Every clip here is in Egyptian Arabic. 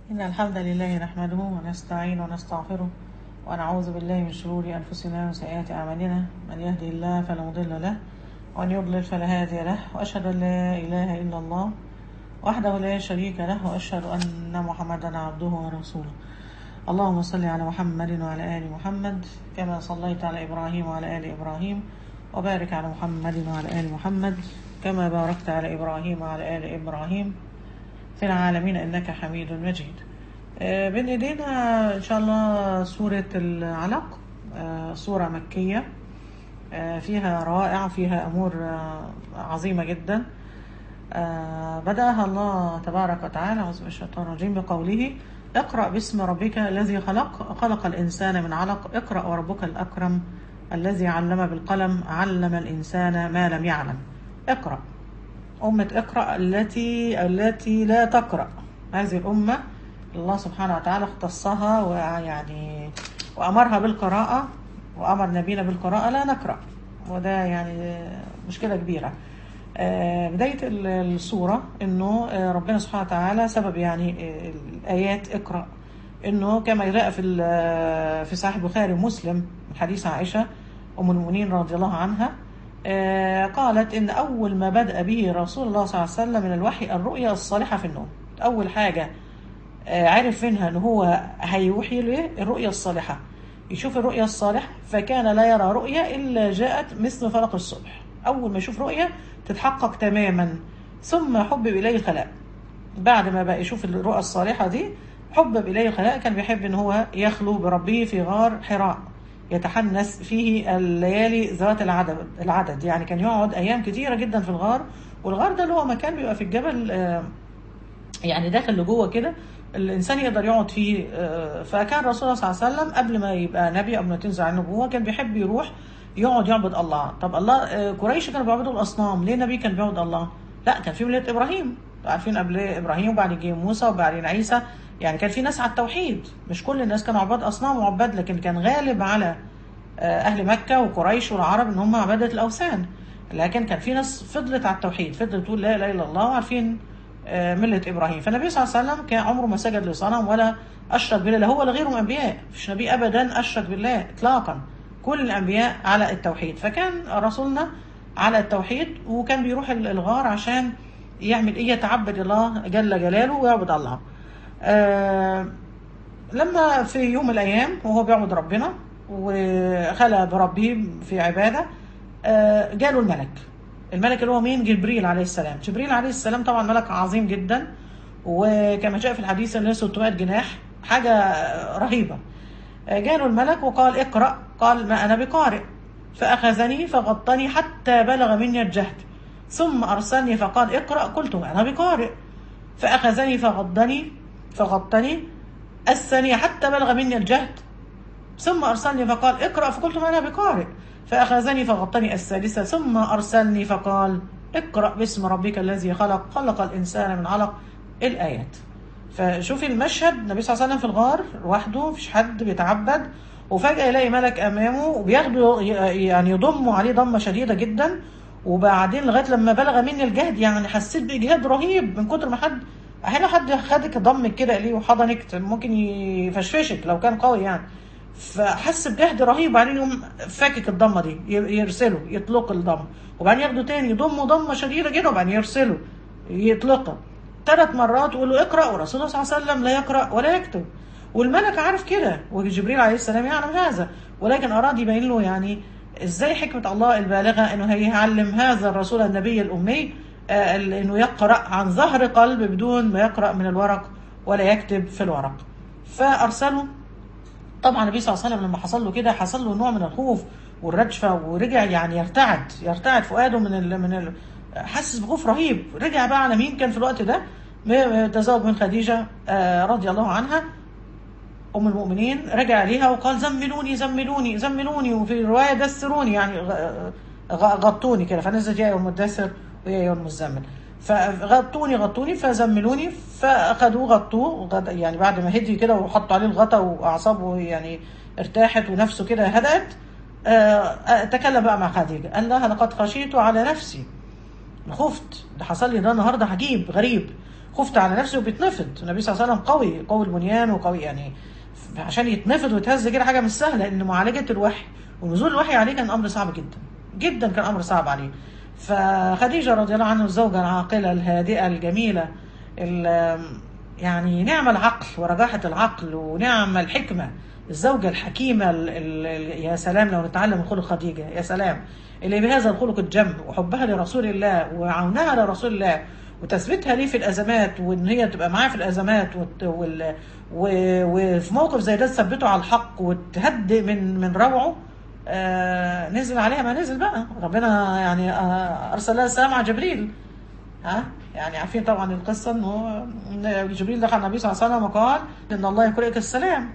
إن الحمد لله نحمده ونستعين ونستغفره ونعوذ بالله من شرور أنفسنا وسيئات أعمالنا من يهدي الله فلا مضل له ومن يضلل فلا هادي له وأشهد أن لا إله إلا الله وحده لا شريك له وأشهد أن محمدا عبده ورسوله اللهم صل على محمد وعلى آل محمد كما صليت على إبراهيم وعلى آل إبراهيم وبارك على محمد وعلى آل محمد كما باركت على إبراهيم وعلى آل إبراهيم في العالمين إنك حميد مجيد آه، بين إيدينا إن شاء الله سورة العلق آه، سورة مكية آه، فيها روائع فيها أمور آه، عظيمة جدا آه، بدأها الله تبارك وتعالى أعوذ بالله من الشيطان الرجيم بقوله اقرأ باسم ربك الذي خلق خلق الإنسان من علق اقرأ وربك الأكرم الذي علم بالقلم علم الإنسان ما لم يعلم اقرأ أمة اقرأ التي التي لا تقرأ هذه الأمة الله سبحانه وتعالى اختصها ويعني وأمرها بالقراءة وأمر نبينا بالقراءة لا نقرأ وده يعني مشكلة كبيرة آه، بداية ال- السورة إنه آه، ربنا سبحانه وتعالى سبب يعني آه، الآيات اقرأ إنه كما جاء في ال- في صحيح البخاري ومسلم من حديث عائشة أم المؤمنين رضي الله عنها آه، قالت إن أول ما بدأ به رسول الله صلى الله عليه وسلم من الوحي الرؤيا الصالحة في النوم أول حاجة آه، عرف منها ان هو هيوحي له الرؤيا الصالحه يشوف الرؤيا الصالحه فكان لا يرى رؤيا الا جاءت مثل فلق الصبح اول ما يشوف رؤيا تتحقق تماما ثم حبب اليه الخلاء بعد ما بقى يشوف الرؤى الصالحه دي حبب اليه الخلاء كان بيحب ان هو يخلو بربه في غار حراء يتحنس فيه الليالي ذات العدد العدد يعني كان يقعد ايام كتيره جدا في الغار والغار ده اللي هو مكان بيبقى في الجبل آه، يعني داخل لجوه كده الانسان يقدر يقعد فيه آه، فكان رسول الله صلى الله عليه وسلم قبل ما يبقى نبي قبل ما تنزل على النبوه كان بيحب يروح يقعد يعبد الله طب الله آه، قريش كانوا بيعبدوا الاصنام ليه النبي كان بيعبد الله لا كان في مله ابراهيم عارفين قبل ابراهيم وبعد جه موسى وبعدين عيسى يعني كان في ناس على التوحيد مش كل الناس كانوا عباد اصنام وعباد لكن كان غالب على آه، اهل مكه وقريش والعرب ان هم عباده الاوثان لكن كان في ناس فضلت على التوحيد فضلت تقول لا اله الا الله وعارفين آه، مله ابراهيم فالنبي صلى الله عليه وسلم كان عمره ما سجد لصنم ولا اشرك بالله لا هو ولا غيره من الانبياء مفيش نبي ابدا اشرك بالله اطلاقا كل الانبياء على التوحيد فكان رسولنا على التوحيد وكان بيروح ال- الغار عشان يعمل ايه يتعبد الله جل جلاله ويعبد الله آه لما في يوم من الايام وهو بيعبد ربنا وخلى بربه في عباده آه، جاله الملك الملك اللي هو مين جبريل عليه السلام جبريل عليه السلام طبعا ملك عظيم جدا وكما جاء في الحديث ان له 600 جناح حاجه آه، رهيبه آه، جاله الملك وقال اقرا قال ما انا بقارئ فاخذني فغطني حتى بلغ مني الجهد ثم ارسلني فقال اقرا قلت ما انا بقارئ فاخذني فغضني فغطني الثانية حتى بلغ مني الجهد ثم أرسلني فقال اقرأ فقلت ما أنا بقارئ فأخذني فغطني الثالثة ثم أرسلني فقال اقرأ باسم ربك الذي خلق خلق الإنسان من علق الآيات فشوفي المشهد النبي صلى الله عليه وسلم في الغار لوحده مفيش حد بيتعبد وفجأة يلاقي ملك أمامه وبياخده يعني يضمه عليه ضمة شديدة جدا وبعدين لغاية لما بلغ مني الجهد يعني حسيت بإجهاد رهيب من كتر ما حد أحيانا حد خدك ضمك كده ليه وحضنك ممكن يفشفشك لو كان قوي يعني فحس بجهد رهيب وبعدين يقوم فاكك الضمه دي ي- يرسله يطلق الضمه وبعدين ياخده تاني يضمه ضمه شديده جدا وبعدين يرسله يطلقه ثلاث مرات ويقول له اقرا ورسول الله صلى الله عليه وسلم لا يقرا ولا يكتب والملك عارف كده وجبريل عليه السلام يعلم هذا ولكن اراد يبين له يعني ازاي حكمه الله البالغه انه هيعلم هذا الرسول النبي الامي آه، انه يقرا عن ظهر قلب بدون ما يقرا من الورق ولا يكتب في الورق فارسله طبعا النبي صلى الله عليه وسلم لما حصل له كده حصل له نوع من الخوف والرجفه ورجع يعني يرتعد يرتعد فؤاده من ال من ال حاسس بخوف رهيب رجع بقى على مين كان في الوقت ده م- تزوج من خديجه آه، رضي الله عنها ام المؤمنين رجع عليها وقال زملوني زملوني زملوني وفي روايه دسروني يعني غ- غ- غطوني كده فنزلت يا ايها المدثر ويا ايها المزمل فغطوني غطوني فزملوني فاخدوه غطوه غط- يعني بعد ما هدي كده وحطوا عليه الغطا واعصابه يعني ارتاحت ونفسه كده هدأت آه، آه، تكلم بقى مع خديجه قال لها لقد خشيت على نفسي خفت ده حصل لي ده النهارده عجيب غريب خفت على نفسي وبيتنفض النبي صلى الله عليه وسلم قوي قوي البنيان وقوي يعني عشان يتنفض ويتهز كده حاجه مش سهله لان معالجه الوحي ونزول الوحي عليه كان امر صعب جدا جدا كان امر صعب عليه فخديجه رضي الله عنها الزوجه العاقله الهادئه الجميله ال- يعني نعم العقل ورجاحه العقل ونعم الحكمه الزوجه الحكيمه ال ال يا سلام لو نتعلم من خلق خديجه يا سلام اللي بهذا الخلق الجم وحبها لرسول الله وعونها لرسول الله وتثبيتها ليه في الازمات وان هي تبقى معاه في الازمات وت- وال- و- وفي موقف زي ده تثبته على الحق وتهدئ من من روعه آه نزل عليها ما نزل بقى ربنا يعني آه ارسل لها السلام على جبريل ها يعني عارفين طبعا القصه انه إن جبريل دخل النبي صلى الله عليه وسلم وقال ان الله يقرئك السلام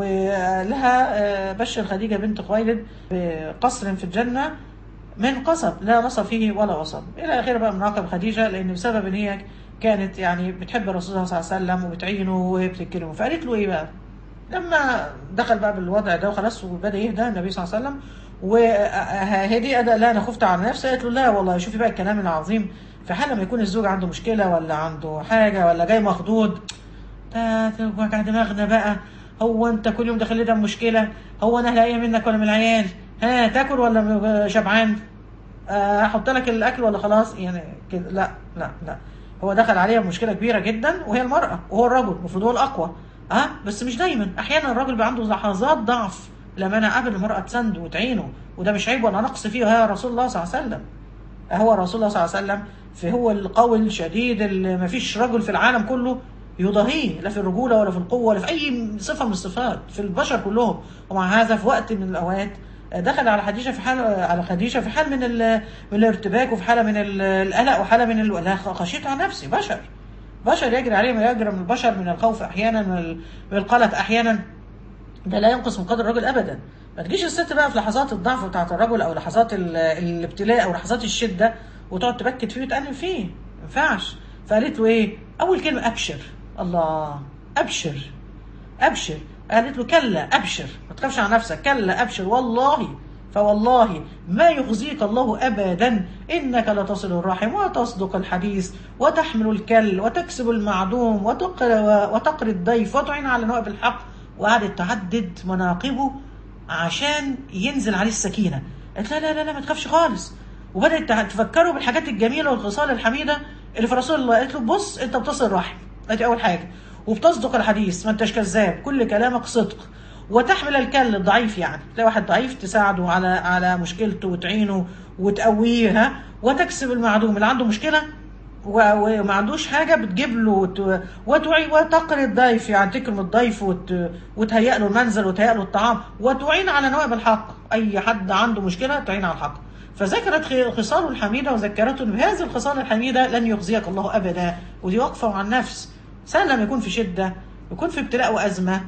ولها آه، بشر خديجه بنت خويلد بقصر في الجنه من قصب لا نصب فيه ولا وصب الى اخره بقى من عقب خديجه لان بسبب ان هي كانت يعني بتحب الرسول صلى الله عليه وسلم وبتعينه وبتكرمه فقالت له ايه بقى؟ لما دخل بقى بالوضع ده وخلاص وبدا يهدى النبي صلى الله عليه وسلم وهدي أدى لا انا خفت على نفسي قالت له لا والله شوفي بقى الكلام العظيم في حال لما يكون الزوج عنده مشكله ولا عنده حاجه ولا جاي مخضوض ده وجع دماغنا بقى هو انت كل يوم داخل لنا مشكله هو انا هلاقيها منك ولا من العيال ها تاكل ولا شبعان آه، احط لك الاكل ولا خلاص يعني كده لا لا لا هو دخل عليها مشكله كبيره جدا وهي المراه وهو الرجل المفروض هو الاقوى اه بس مش دايما احيانا الراجل بيبقى عنده لحظات ضعف لما انا قابل المراه تسنده وتعينه وده مش عيب ولا نقص فيه يا رسول الله صلى الله عليه وسلم هو رسول الله صلى الله عليه وسلم فهو القوي الشديد اللي ما فيش رجل في العالم كله يضاهيه لا في الرجوله ولا في القوه ولا في اي صفه من الصفات في البشر كلهم ومع هذا في وقت من الاوقات دخل على خديجه في حال على خديجه في حال من ال... من الارتباك وفي حاله من ال- القلق وحاله من ال... لا خشيت على نفسي بشر بشر يجري عليه ما يجري من البشر من الخوف احيانا من ال- من القلق احيانا ده لا ينقص من قدر الرجل ابدا ما تجيش الست بقى في لحظات الضعف بتاعت الرجل او لحظات ال- الابتلاء او لحظات الشده وتقعد تبكت فيه وتأنب فيه ما ينفعش فقالت له ايه اول كلمه ابشر الله ابشر ابشر قالت له كلا ابشر ما تخافش على نفسك كلا ابشر والله فوالله ما يخزيك الله ابدا انك لتصل الرحم وتصدق الحديث وتحمل الكل وتكسب المعدوم وتقر وتقري الضيف وتعين على نوائب الحق وقعدت تعدد مناقبه عشان ينزل عليه السكينه قالت لا لا لا, لا ما تخافش خالص وبدات تفكره بالحاجات الجميله والخصال الحميده اللي في رسول الله قالت له بص انت بتصل الرحم ادي اول حاجه وبتصدق الحديث ما انتش كذاب كل كلامك صدق وتحمل الكل الضعيف يعني تلاقي واحد ضعيف تساعده على على مشكلته وتعينه وتقويه ها وتكسب المعدوم اللي عنده مشكله و- وما عندوش حاجه بتجيب له وت- وتعي وتقري الضيف يعني تكرم الضيف وت... وتهيئ له المنزل وتهيئ له الطعام وتعين على نوائب الحق اي حد عنده مشكله تعين على الحق فذكرت خ- خصاله الحميده وذكرته ان بهذه الخصال الحميده لن يخزيك الله ابدا ودي واقفه مع النفس سهل لما يكون في شده يكون في ابتلاء وازمه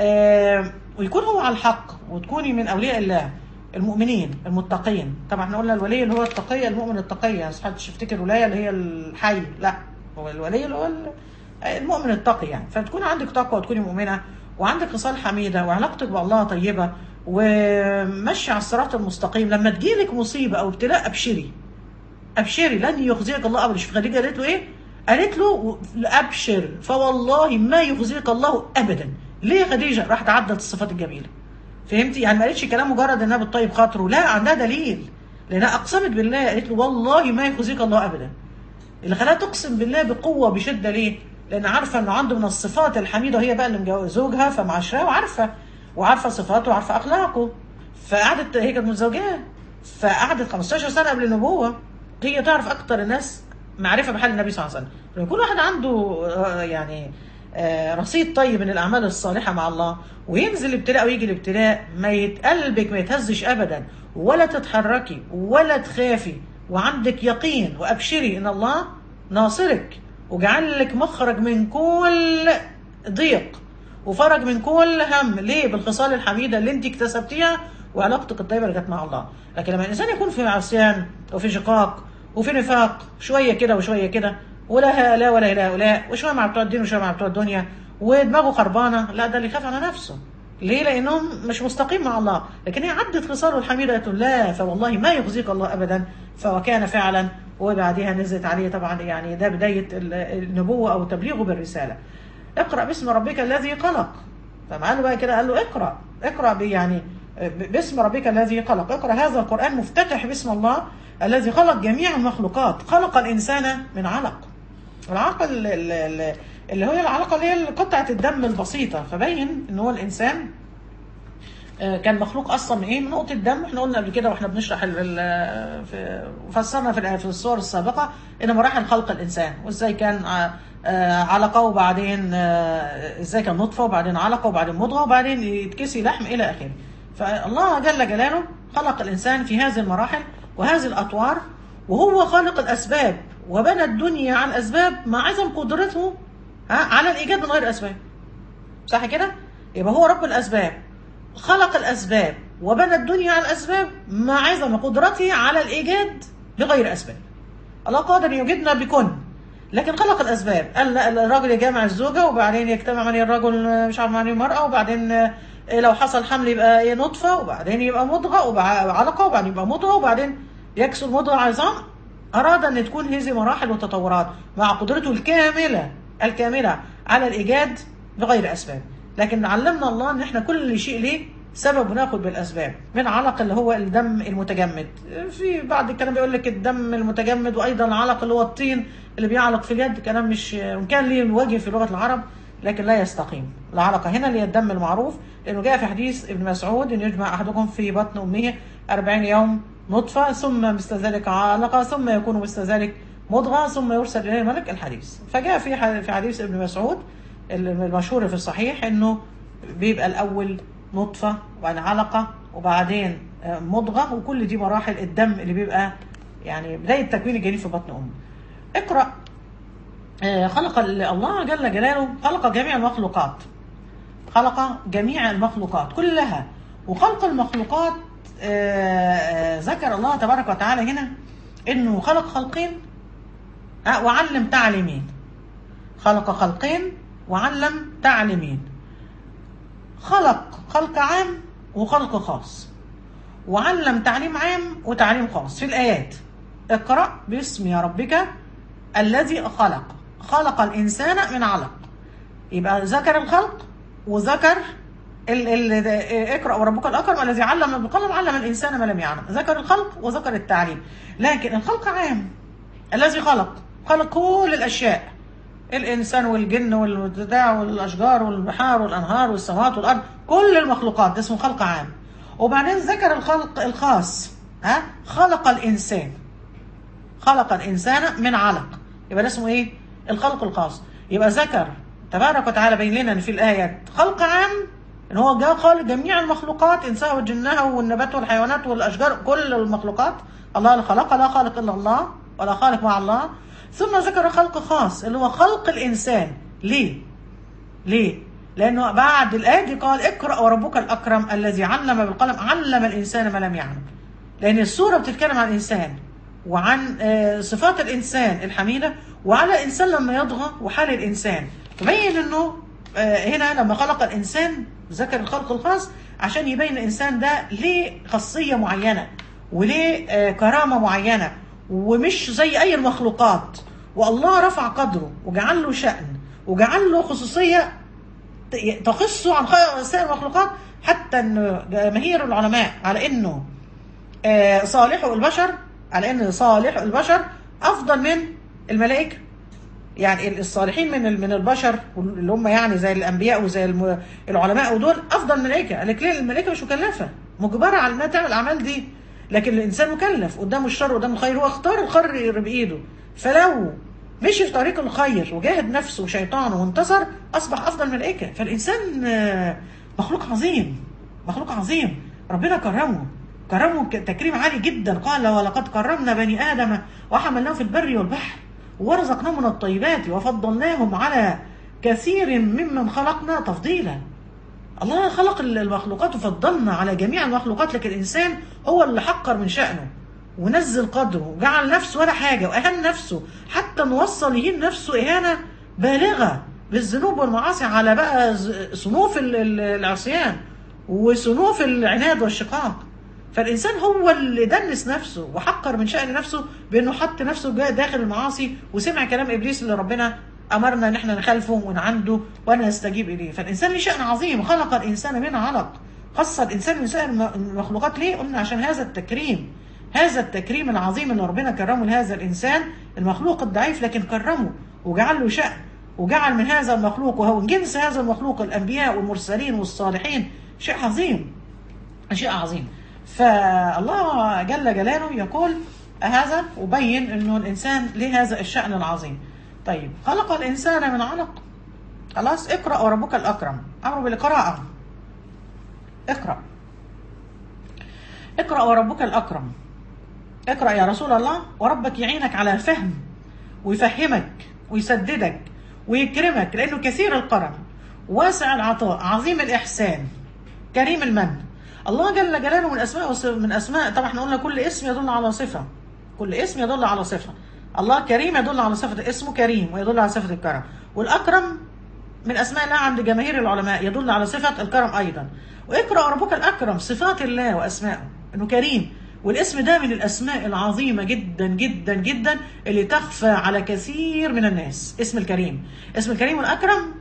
آه ويكون هو على الحق وتكوني من اولياء الله المؤمنين المتقين طبعا احنا قلنا الولي اللي هو التقي المؤمن التقي يعني محدش يفتكر ولايه اللي هي الحي لا هو الولي اللي هو ال- المؤمن التقي يعني فتكون عندك تقوى وتكوني مؤمنه وعندك خصال حميده وعلاقتك بالله طيبه ومشي على الصراط المستقيم لما تجيلك مصيبه او ابتلاء ابشري ابشري لن يخزيك الله ابدا شوف خديجه قالت له ايه؟ قالت له ابشر فوالله ما يخزيك الله ابدا ليه يا خديجه؟ راحت عدت الصفات الجميله فهمتي؟ يعني ما قالتش كلام مجرد انها بتطيب خاطره لا عندها دليل لانها اقسمت بالله قالت له والله ما يخزيك الله ابدا اللي خلاها تقسم بالله بقوه بشده ليه؟ لان عارفه انه عنده من الصفات الحميده وهي بقى اللي مجوز زوجها فمعاشراه وعارفه وعارفه صفاته وعارفه اخلاقه فقعدت هي كانت متزوجاه فقعدت 15 سنه قبل النبوه هي تعرف اكتر الناس معرفه بحال النبي صلى الله عليه وسلم لما يكون واحد عنده آه، يعني آه، رصيد طيب من الاعمال الصالحه مع الله وينزل الابتلاء ويجي الابتلاء ما يتقلبك ما يتهزش ابدا ولا تتحركي ولا تخافي وعندك يقين وابشري ان الله ناصرك وجعل لك مخرج من كل ضيق وفرج من كل هم ليه بالخصال الحميده اللي انت اكتسبتيها وعلاقتك الطيبه اللي كانت مع الله لكن لما الانسان يكون في عصيان وفي شقاق وفي نفاق شويه كده وشويه كده ولا هؤلاء ولا الى هؤلاء وشويه مع بتوع الدين وشويه مع بتوع الدنيا ودماغه خربانه لا ده اللي يخاف على نفسه ليه؟ لانهم مش مستقيم مع الله، لكن هي عدت خصاله الحميده قالت له لا فوالله ما يخزيك الله ابدا فوكان فعلا وبعدها نزلت عليه طبعا يعني ده بدايه ال- النبوه او تبليغه بالرساله اقرا باسم ربك الذي خلق فما قال له بقى كده قال له اقرا اقرا ب- يعني ب- باسم ربك الذي خلق اقرا هذا القران مفتتح باسم الله الذي خلق جميع المخلوقات خلق الانسان من علق العلقه ال- ال- ال- اللي هي العلقه اللي هي قطعه الدم البسيطه فبين ان هو الانسان آه، كان مخلوق اصلا من ايه من نقطه دم احنا قلنا قبل كده واحنا بنشرح ال- ال- في وفسرنا في الآية- في الصور السابقه ان مراحل خلق الانسان وازاي كان آه، آه، علقه وبعدين آه، ازاي كان نطفه وبعدين علقه وبعدين مضغه وبعدين يتكسي لحم الى اخره فالله جل جلاله خلق الانسان في هذه المراحل وهذه الاطوار وهو خالق الاسباب وبنى الدنيا على الاسباب مع عظم قدرته ها، على الايجاد من غير اسباب صح كده يبقى هو رب الاسباب خلق الاسباب وبنى الدنيا على الاسباب مع عظم قدرته على الايجاد بغير اسباب الله قادر يوجدنا بكن لكن خلق الاسباب قال لا، الراجل يجامع الزوجه وبعدين يجتمع من الرجل مش عارف معني المراه وبعدين آه، لو حصل حمل يبقى ايه نطفه وبعدين يبقى مضغه وعلقه وبعدين يبقى مضغه وبعدين يكسر مضغه عظام اراد ان تكون هذه مراحل وتطورات مع قدرته الكامله الكامله على الايجاد بغير اسباب لكن علمنا الله ان احنا كل شيء ليه سبب وناخد بالاسباب من علق اللي هو الدم المتجمد في بعض الكلام بيقول لك الدم المتجمد وايضا العلق اللي هو الطين اللي بيعلق في اليد كلام مش وان كان ليه وجه في لغه العرب لكن لا يستقيم العلقه هنا اللي هي الدم المعروف لانه جاء في حديث ابن مسعود ان يجمع احدكم في بطن امه 40 يوم نطفه ثم مثل ذلك علقه ثم يكون مثل ذلك مضغه ثم يرسل اليه الملك الحديث فجاء في ح- في حديث ابن مسعود المشهور في الصحيح انه بيبقى الاول نطفه وبعدين علقه وبعدين آه، مضغه وكل دي مراحل الدم اللي بيبقى يعني بدايه تكوين الجنين في بطن امه. اقرا آه، خلق ال- الله جل جلاله خلق جميع المخلوقات خلق جميع المخلوقات كلها وخلق المخلوقات آه، آه، ذكر الله تبارك وتعالى هنا انه خلق خلقين آه، وعلم تعليمين خلق خلقين وعلم تعليمين خلق خلق عام وخلق خاص وعلم تعليم عام وتعليم خاص في الآيات اقرأ باسم ربك الذي خلق خلق الإنسان من علق يبقى ذكر الخلق وذكر ال ال اقرأ وربك الأكرم الذي علم بالقلم علم الإنسان ما لم يعلم ذكر الخلق وذكر التعليم لكن الخلق عام الذي خلق خلق كل الأشياء الإنسان والجن والبتاع والأشجار والبحار والأنهار والسماوات والأرض كل المخلوقات ده اسمه خلق عام وبعدين ذكر الخلق الخاص ها خلق الإنسان خلق الإنسان من علق يبقى ده اسمه إيه الخلق الخاص يبقى ذكر تبارك وتعالى بين لنا إن في الآيات خلق عام إن هو جاء خالق جميع المخلوقات إنسانها وجنها والنبات والحيوانات والأشجار كل المخلوقات الله اللي خلقها لا خالق إلا الله ولا خالق مع الله ثم ذكر خلق خاص اللي هو خلق الإنسان ليه؟ ليه؟ لأنه بعد الآية دي قال اقرأ وربك الأكرم الذي علم بالقلم علم الإنسان ما لم يعلم لأن السورة بتتكلم عن الإنسان وعن آه، صفات الإنسان الحميدة وعلى الإنسان لما يطغى وحال الإنسان تبين أنه آه، هنا لما خلق الإنسان ذكر الخلق الخاص عشان يبين الإنسان ده ليه خاصية معينة وليه آه، كرامة معينة ومش زي أي المخلوقات والله رفع قدره وجعل له شأن وجعل له خصوصية ت- تخصه عن خ- سائر المخلوقات حتى ان جماهير العلماء على انه آه، صالح البشر على ان صالح البشر افضل من الملائكه يعني الصالحين من ال- من البشر اللي هم يعني زي الانبياء وزي الم- العلماء ودول افضل من الملائكه قال لك ليه الملائكه مش مكلفه مجبره على انها تعمل الاعمال دي لكن الانسان مكلف قدامه الشر قدامه الخير هو اختار الخير بايده فلو مشي في طريق الخير وجاهد نفسه وشيطانه وانتصر اصبح افضل من الملائكه فالانسان آه، مخلوق عظيم مخلوق عظيم ربنا كرمه كرمه ك- تكريم عالي جدا قال ولقد كرمنا بني ادم وحملناهم في البر والبحر ورزقناهم من الطيبات وفضلناهم على كثير ممن خلقنا تفضيلا الله خلق المخلوقات وفضلنا على جميع المخلوقات لكن الانسان هو اللي حقر من شأنه ونزل قدره وجعل نفسه ولا حاجه واهان نفسه حتى نوصل يهين نفسه اهانه بالغه بالذنوب والمعاصي على بقى ز- صنوف ال- ال- العصيان وصنوف العناد والشقاق فالانسان هو اللي دنس نفسه وحقر من شان نفسه بانه حط نفسه جا- داخل المعاصي وسمع كلام ابليس اللي ربنا امرنا ان احنا نخالفه ونعنده ونستجيب اليه فالانسان له شان عظيم خلق الانسان من علق خص الانسان من سائر الم- المخلوقات ليه قلنا عشان هذا التكريم هذا التكريم العظيم اللي ربنا كرمه لهذا الانسان المخلوق الضعيف لكن كرمه وجعل له شأن وجعل من هذا المخلوق وهو جنس هذا المخلوق الانبياء والمرسلين والصالحين شيء عظيم شيء عظيم فالله جل جلاله يقول هذا وبين انه الانسان له هذا الشأن العظيم طيب خلق الانسان من علق خلاص اقرأ وربك الاكرم امر بالقراءة اقرأ اقرأ وربك الاكرم اقرأ يا رسول الله وربك يعينك على الفهم ويفهمك ويسددك ويكرمك لأنه كثير الكرم واسع العطاء عظيم الإحسان كريم المن الله جل جلاله من أسماء وص- من أسماء طبعا احنا قلنا كل اسم يدل على صفة كل اسم يدل على صفة الله كريم يدل على صفة اسمه كريم ويدل على صفة الكرم والأكرم من أسماء الله عند جماهير العلماء يدل على صفة الكرم أيضا واقرأ ربك الأكرم صفات الله وأسماءه إنه كريم والاسم ده من الأسماء العظيمة جدا جدا جدا اللي تخفى على كثير من الناس اسم الكريم اسم الكريم والأكرم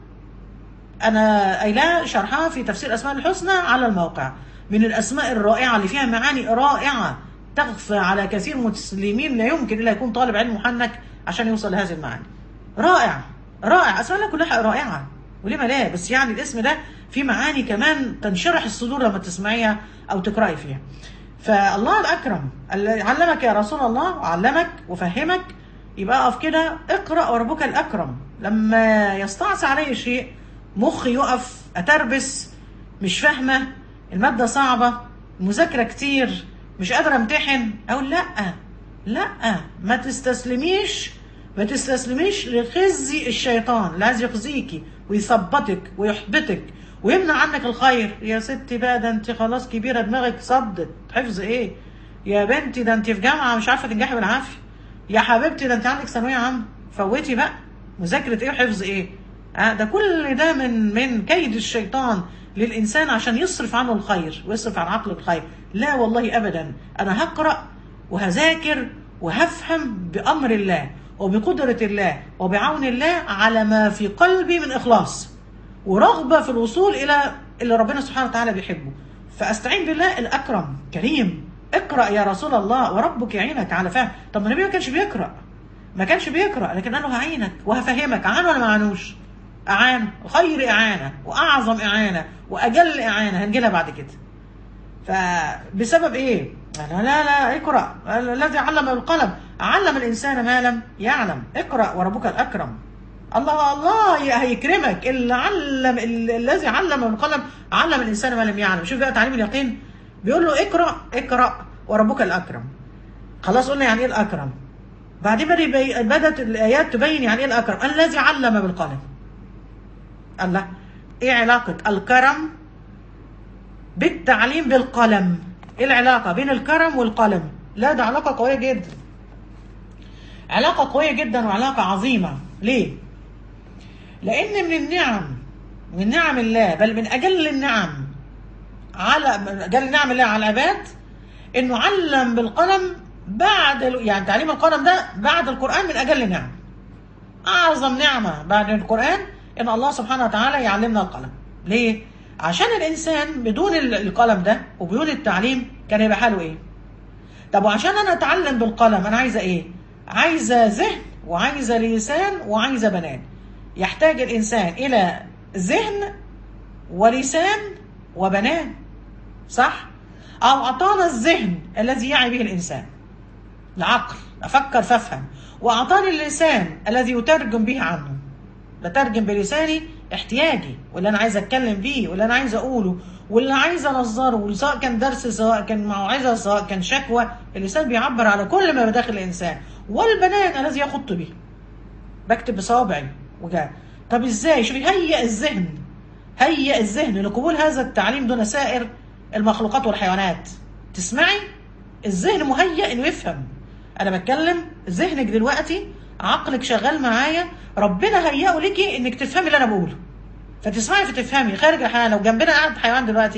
أنا قايلاه شرحها في تفسير أسماء الحسنى على الموقع من الأسماء الرائعة اللي فيها معاني رائعة تخفى على كثير من المسلمين لا يمكن إلا يكون طالب علم محنك عشان يوصل لهذه المعاني رائع رائع أسماء الله كلها رائعة وليه ما لا بس يعني الاسم ده فيه معاني كمان تنشرح الصدور لما تسمعيها أو تقرأي فيها فالله الأكرم اللي علمك يا رسول الله وعلمك وفهمك يبقى اقف كده اقرأ وربك الأكرم لما يستعصي علي شيء مخي يقف أتربس مش فاهمة المادة صعبة المذاكرة كتير مش قادرة امتحن أو لأ لأ ما تستسلميش ما تستسلميش لخزي الشيطان اللي عايز يخزيكي ويثبطك ويحبطك ويمنع عنك الخير يا ستي بقى ده انت خلاص كبيرة دماغك صدت حفظ ايه يا بنتي ده انت في جامعة مش عارفة تنجحي بالعافية يا حبيبتي ده انت عندك ثانوية عامة فوتي بقى مذاكرة ايه وحفظ ايه آه ده كل ده من من كيد الشيطان للإنسان عشان يصرف عنه الخير ويصرف عن عقله الخير لا والله أبدا أنا هقرأ وهذاكر وهفهم بأمر الله وبقدرة الله وبعون الله على ما في قلبي من إخلاص ورغبة في الوصول إلى اللي ربنا سبحانه وتعالى بيحبه فأستعين بالله الأكرم كريم اقرأ يا رسول الله وربك يعينك على فهم طب ما النبي ما كانش بيقرأ ما كانش بيقرأ لكن قال له هعينك وهفهمك أعان ولا ما أعانوش أعان خير إعانة وأعظم إعانة وأجل إعانة هنجيلها بعد كده فبسبب إيه؟ لا لا لا اقرأ الذي علم بالقلم علم الإنسان ما لم يعلم اقرأ وربك الأكرم الله الله هيكرمك اللي علم الذي علم بالقلم علم الإنسان ما لم يعلم شوف بقى تعليم اليقين بيقول له اقرأ اقرأ وربك الأكرم خلاص قلنا يعني ايه الأكرم بعدين بدأت الآيات تبين يعني ايه الأكرم الذي علم بالقلم الله ايه علاقة الكرم بالتعليم بالقلم ايه العلاقة بين الكرم والقلم لا ده علاقة قوية جدا علاقة قوية جدا وعلاقة عظيمة ليه لان من النعم من نعم الله بل من اجل النعم على اجل نعم الله على العباد انه علم بالقلم بعد يعني تعليم القلم ده بعد القرآن من اجل النعم اعظم نعمة بعد القرآن ان الله سبحانه وتعالى يعلمنا القلم ليه عشان الانسان بدون القلم ده وبدون التعليم كان يبقى حاله ايه طب وعشان انا اتعلم بالقلم انا عايزه ايه عايزه ذهن وعايزه لسان وعايزه بنان يحتاج الانسان الى ذهن ولسان وبنان صح او اعطانا الذهن الذي يعي به الانسان العقل افكر فافهم واعطاني اللسان الذي يترجم به عنه بترجم بلساني احتياجي واللي انا عايز اتكلم بيه واللي انا عايز اقوله واللي عايز انظره سواء كان درس سواء كان موعظه سواء كان شكوى اللسان بيعبر على كل ما بداخل الانسان والبنان الذي يخط به بكتب بصوابعي وجاء طب ازاي شوفي هيئ الذهن هيئ الذهن لقبول هذا التعليم دون سائر المخلوقات والحيوانات تسمعي الذهن مهيئ انه يفهم انا بتكلم ذهنك دلوقتي عقلك شغال معايا ربنا هيئه ليكي انك تفهمي اللي انا بقوله فتسمعي فتفهمي خارج الحيوان لو جنبنا قاعد حيوان دلوقتي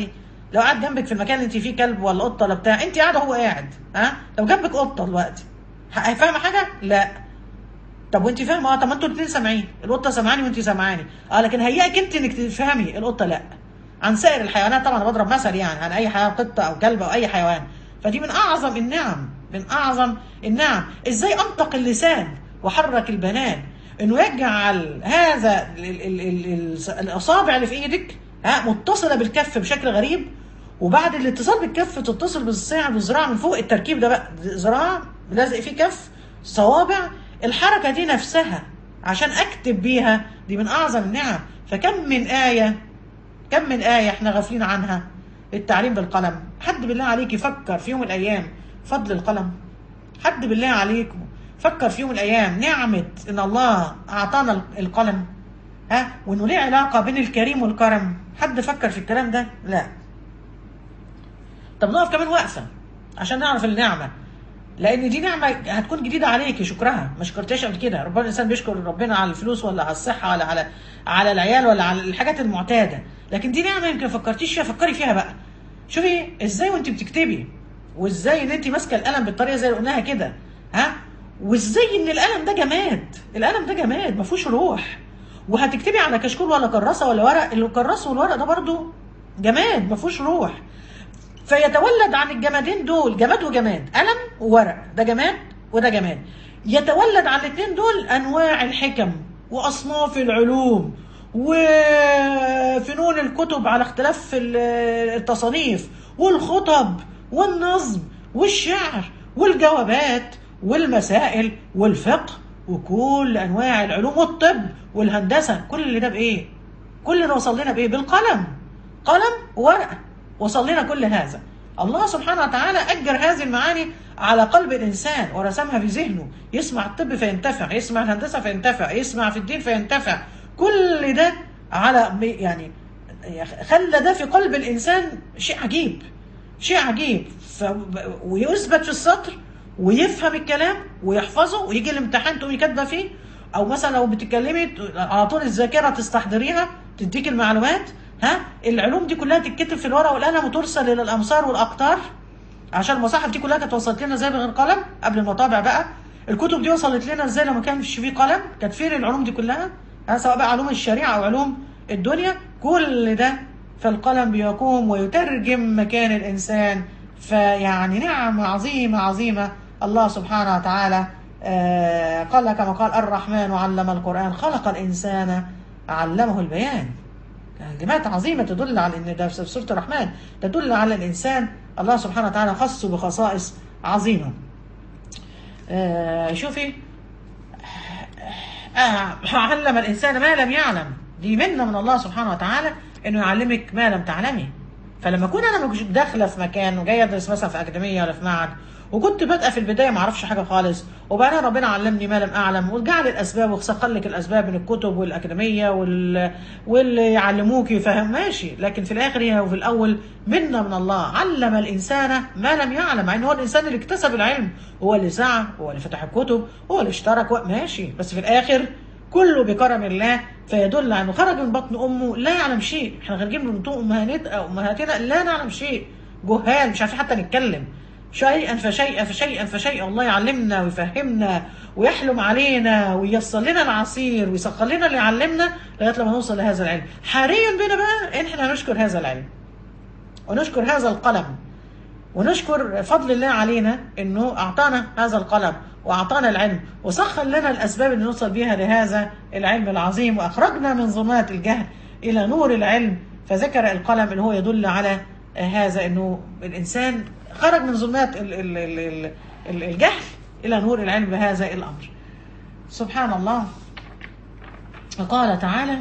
لو قاعد جنبك في المكان اللي انت فيه كلب ولا قطه ولا بتاع انت قاعده هو قاعد ها لو جنبك قطه دلوقتي ه- فاهمه حاجه لا طب وانت فاهمه اه طب ما انتوا الاثنين سامعين القطه سامعاني وانت سامعاني اه لكن هيئك انت انك تفهمي القطه لا عن سائر الحيوانات طبعا أنا بضرب مثل يعني عن اي حيوان قطه او كلب او اي حيوان فدي من اعظم النعم من اعظم النعم ازاي انطق اللسان وحرك البنان انه يجعل هذا ال ال ال ال ال الاصابع اللي في ايدك ها متصله بالكف بشكل غريب وبعد الاتصال بالكف تتصل بالصاع بالذراع من فوق التركيب ده بقى ذراع لازق فيه كف صوابع الحركه دي نفسها عشان اكتب بيها دي من اعظم النعم فكم من ايه كم من آية احنا غافلين عنها التعليم بالقلم حد بالله عليك يفكر في يوم من الأيام فضل القلم حد بالله عليكم فكر في يوم من الأيام نعمة إن الله أعطانا القلم ها وإنه ليه علاقة بين الكريم والكرم حد فكر في الكلام ده لا طب نقف كمان وقفة عشان نعرف النعمة لان دي نعمه هتكون جديده عليك شكرها ما شكرتهاش قبل كده ربنا الانسان بيشكر ربنا على الفلوس ولا على الصحه ولا على على العيال ولا على الحاجات المعتاده لكن دي نعمه يمكن فكرتيش فيها فكري فيها بقى شوفي ازاي وانت بتكتبي وازاي ان انت ماسكه القلم بالطريقه زي اللي قلناها كده ها وازاي ان القلم ده جماد القلم ده جماد ما فيهوش روح وهتكتبي على كشكول ولا كراسه ولا ورق الكراسه والورق ده برضو جماد ما فيهوش روح فيتولد عن الجمادين دول جماد وجماد قلم وورق ده جماد وده جماد يتولد عن الاثنين دول انواع الحكم واصناف العلوم وفنون الكتب على اختلاف التصانيف والخطب والنظم والشعر والجوابات والمسائل والفقه وكل انواع العلوم والطب والهندسه كل اللي ده بايه كل اللي وصل لنا بايه بالقلم قلم وورقه وصل لنا كل هذا الله سبحانه وتعالى أجر هذه المعاني على قلب الإنسان ورسمها في ذهنه يسمع الطب فينتفع يسمع الهندسة فينتفع يسمع في الدين فينتفع كل ده على يعني خلى ده في قلب الإنسان شيء عجيب شيء عجيب ف... ويثبت في السطر ويفهم الكلام ويحفظه ويجي الامتحان تقومي كاتبه فيه او مثلا لو بتتكلمي على طول الذاكره تستحضريها تديك المعلومات ها العلوم دي كلها تتكتب في الورقه والقلم وترسل الى الامصار والاقطار عشان المصاحف دي كلها كانت وصلت لنا ازاي من غير قلم قبل المطابع بقى الكتب دي وصلت لنا ازاي لو ما كانش فيه قلم كانت فين العلوم دي كلها ها سواء بقى علوم الشريعه او علوم الدنيا كل ده فالقلم بيقوم ويترجم مكان الانسان فيعني نعمه عظيمه عظيمه الله سبحانه وتعالى آه قال كما قال الرحمن علم القران خلق الانسان علمه البيان كلمات عظيمة تدل على ان ده في سورة الرحمن تدل على الانسان الله سبحانه وتعالى خصه بخصائص عظيمة. آه شوفي آه علم الانسان ما لم يعلم دي منة من الله سبحانه وتعالى انه يعلمك ما لم تعلمي. فلما اكون انا مش داخله في مكان وجايه ادرس مثلا في اكاديميه ولا في معهد وكنت بادئه في البدايه ما اعرفش حاجه خالص وبعدين ربنا علمني ما لم اعلم وجعل الاسباب وسخر لك الاسباب من الكتب والاكاديميه وال... واللي يعلموك يفهم ماشي لكن في الاخر هي وفي الاول منا من الله علم الانسان ما لم يعلم مع ان هو الانسان اللي اكتسب العلم هو اللي سعى هو اللي فتح الكتب هو اللي اشترك ماشي بس في الاخر كله بكرم الله فيدل انه خرج من بطن امه لا يعلم شيء احنا خارجين من بطون امهاتنا لا نعلم شيء جهال مش عارفين حتى نتكلم شيئا فشيئا فشيئا فشيئا الله يعلمنا ويفهمنا ويحلم علينا وييسر لنا العصير ويسخر لنا اللي يعلمنا لغايه لما نوصل لهذا العلم حريا بنا بقى ان احنا نشكر هذا العلم ونشكر هذا القلم ونشكر فضل الله علينا انه اعطانا هذا القلم واعطانا العلم وسخر لنا الاسباب اللي نوصل بها لهذا العلم العظيم واخرجنا من ظلمات الجهل الى نور العلم فذكر القلم اللي هو يدل على هذا انه الانسان خرج من ظلمات الجهل الى نور العلم بهذا الامر سبحان الله قال تعالى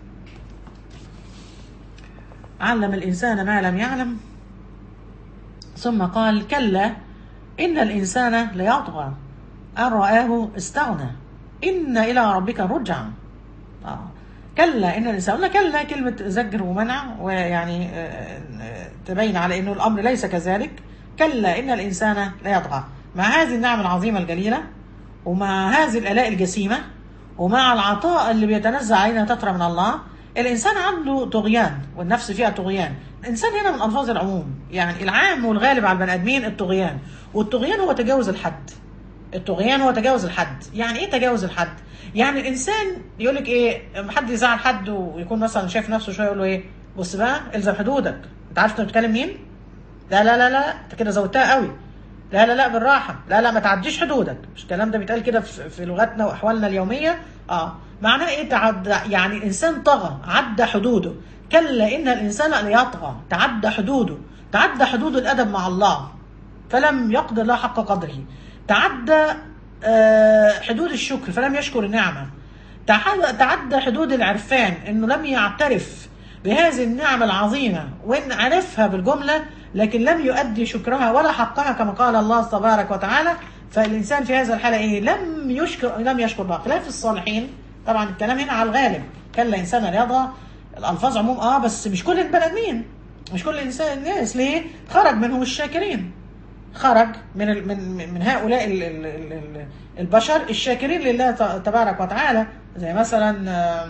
علم الانسان ما لم يعلم ثم قال كلا ان الانسان ليطغى ان رآه استغنى ان الى ربك الرجعى آه. كلا ان الانسان قلنا كلا كلمه زجر ومنع ويعني تبين على انه الامر ليس كذلك كلا ان الانسان لا يطغى مع هذه النعم العظيمه الجليله ومع هذه الالاء الجسيمه ومع العطاء اللي بيتنزع علينا تترى من الله الانسان عنده طغيان والنفس فيها طغيان الانسان هنا من الفاظ العموم يعني العام والغالب على البني ادمين الطغيان والطغيان هو تجاوز الحد الطغيان هو تجاوز الحد يعني ايه تجاوز الحد يعني الانسان يقول لك ايه حد يزعل حد ويكون مثلا شايف نفسه شويه يقول له ايه بص بقى الزم حدودك انت عارف انت بتتكلم مين لا لا لا لا انت كده زودتها قوي لا لا لا بالراحه لا لا ما تعديش حدودك مش الكلام ده بيتقال كده في, في لغتنا واحوالنا اليوميه اه معناه ايه تعدى يعني الانسان طغى عدى حدوده كلا ان الانسان ليطغى تعدى حدوده تعدى حدود الادب مع الله فلم يقدر الله حق قدره تعدى آه، حدود الشكر فلم يشكر النعمه تعد- تعدى حدود العرفان انه لم يعترف بهذه النعمة العظيمة وإن عرفها بالجملة لكن لم يؤدي شكرها ولا حقها كما قال الله تبارك وتعالى فالإنسان في هذا الحالة إيه لم يشكر لم يشكر الله خلاف الصالحين طبعا الكلام هنا على الغالب كلا إنسان رياضة الألفاظ عموم آه بس مش كل البني آدمين مش كل إنسان الناس ليه خرج منهم الشاكرين خرج من ال- من من هؤلاء ال- ال- ال- ال- البشر الشاكرين لله ت- تبارك وتعالى زي مثلا آه،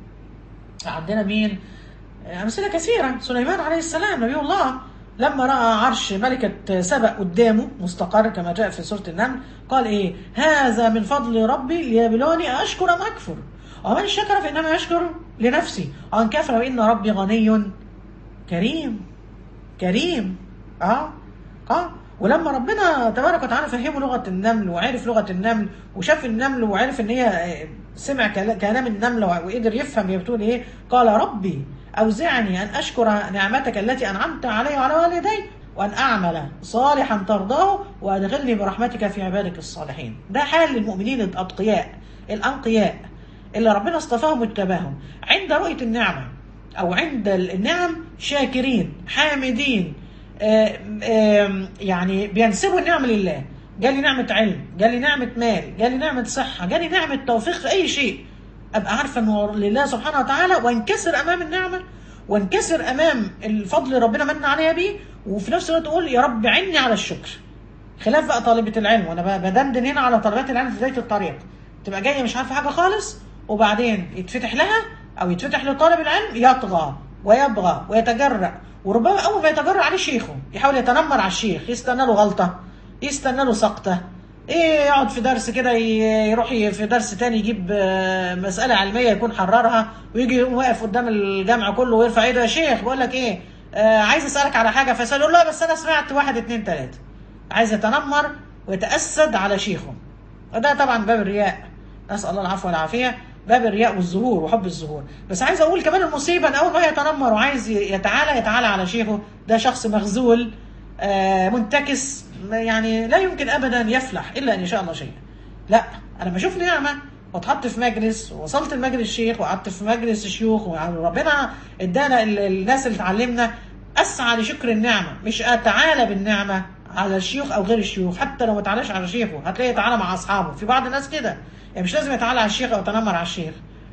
عندنا مين أمثلة كثيرة سليمان عليه السلام نبي الله لما رأى عرش ملكة سبأ قدامه مستقر كما جاء في سورة النمل قال إيه هذا من فضل ربي ليبلوني أشكر أم أكفر ومن شكر فإنما يشكر لنفسه ومن كفر فإن ربي غني كريم كريم اه اه ولما ربنا تبارك وتعالى فهمه لغه النمل وعرف لغه النمل وشاف النمل وعرف ان هي آه، سمع كلا- كلام النمل وقدر يفهم هي بتقول ايه قال ربي اوزعني ان اشكر نعمتك التي انعمت علي وعلى والدي وان اعمل صالحا ترضاه وادخلني برحمتك في عبادك الصالحين ده حال المؤمنين الاتقياء الانقياء اللي ربنا اصطفاهم واتباهم عند رؤيه النعمه او عند النعم شاكرين حامدين آم، آم، يعني بينسبوا النعم لله جالي نعمة علم جالي نعمة مال جالي نعمة صحة جالي نعمة توفيق في أي شيء أبقى عارفة أنه لله سبحانه وتعالى وانكسر أمام النعمة وانكسر أمام الفضل اللي ربنا من عليها بيه وفي نفس الوقت أقول يا رب عني على الشكر خلاف بقى طالبة العلم وانا بقى بدندن هنا على طالبات العلم في بداية الطريق تبقى جاية مش عارفة حاجة خالص وبعدين يتفتح لها او يتفتح لطالب العلم يطغى ويبغى ويتجرأ وربما اول ما يتجرأ عليه شيخه يحاول يتنمر على الشيخ يستنى له غلطة يستنى له سقطة ايه يقعد في درس كده ي- يروح ي- في درس تاني يجيب آه، مسألة علمية يكون حررها ويجي يقوم واقف قدام الجامع كله ويرفع ايده يا شيخ بقول لك ايه آه عايز اسألك على حاجة فيسأل يقول لا بس انا سمعت واحد اتنين تلاتة عايز يتنمر ويتأسد على شيخه وده طبعا باب الرياء نسأل الله العفو والعافية باب الرياء والظهور وحب الظهور بس عايز اقول كمان المصيبة ان اول ما يتنمر وعايز يتعالى يتعالى على شيخه ده شخص مخزول آه منتكس يعني لا يمكن ابدا يفلح الا ان يشاء الله شيئا لا انا بشوف نعمه واتحط في مجلس ووصلت لمجلس الشيخ وقعدت في مجلس الشيوخ وربنا ادانا ال- الناس اللي اتعلمنا اسعى لشكر النعمه مش اتعالى بالنعمه على الشيوخ او غير الشيوخ حتى لو ما تعالاش على شيخه هتلاقي يتعالى مع اصحابه في بعض الناس كده يعني مش لازم يتعالى على الشيخ او يتنمر على الشيخ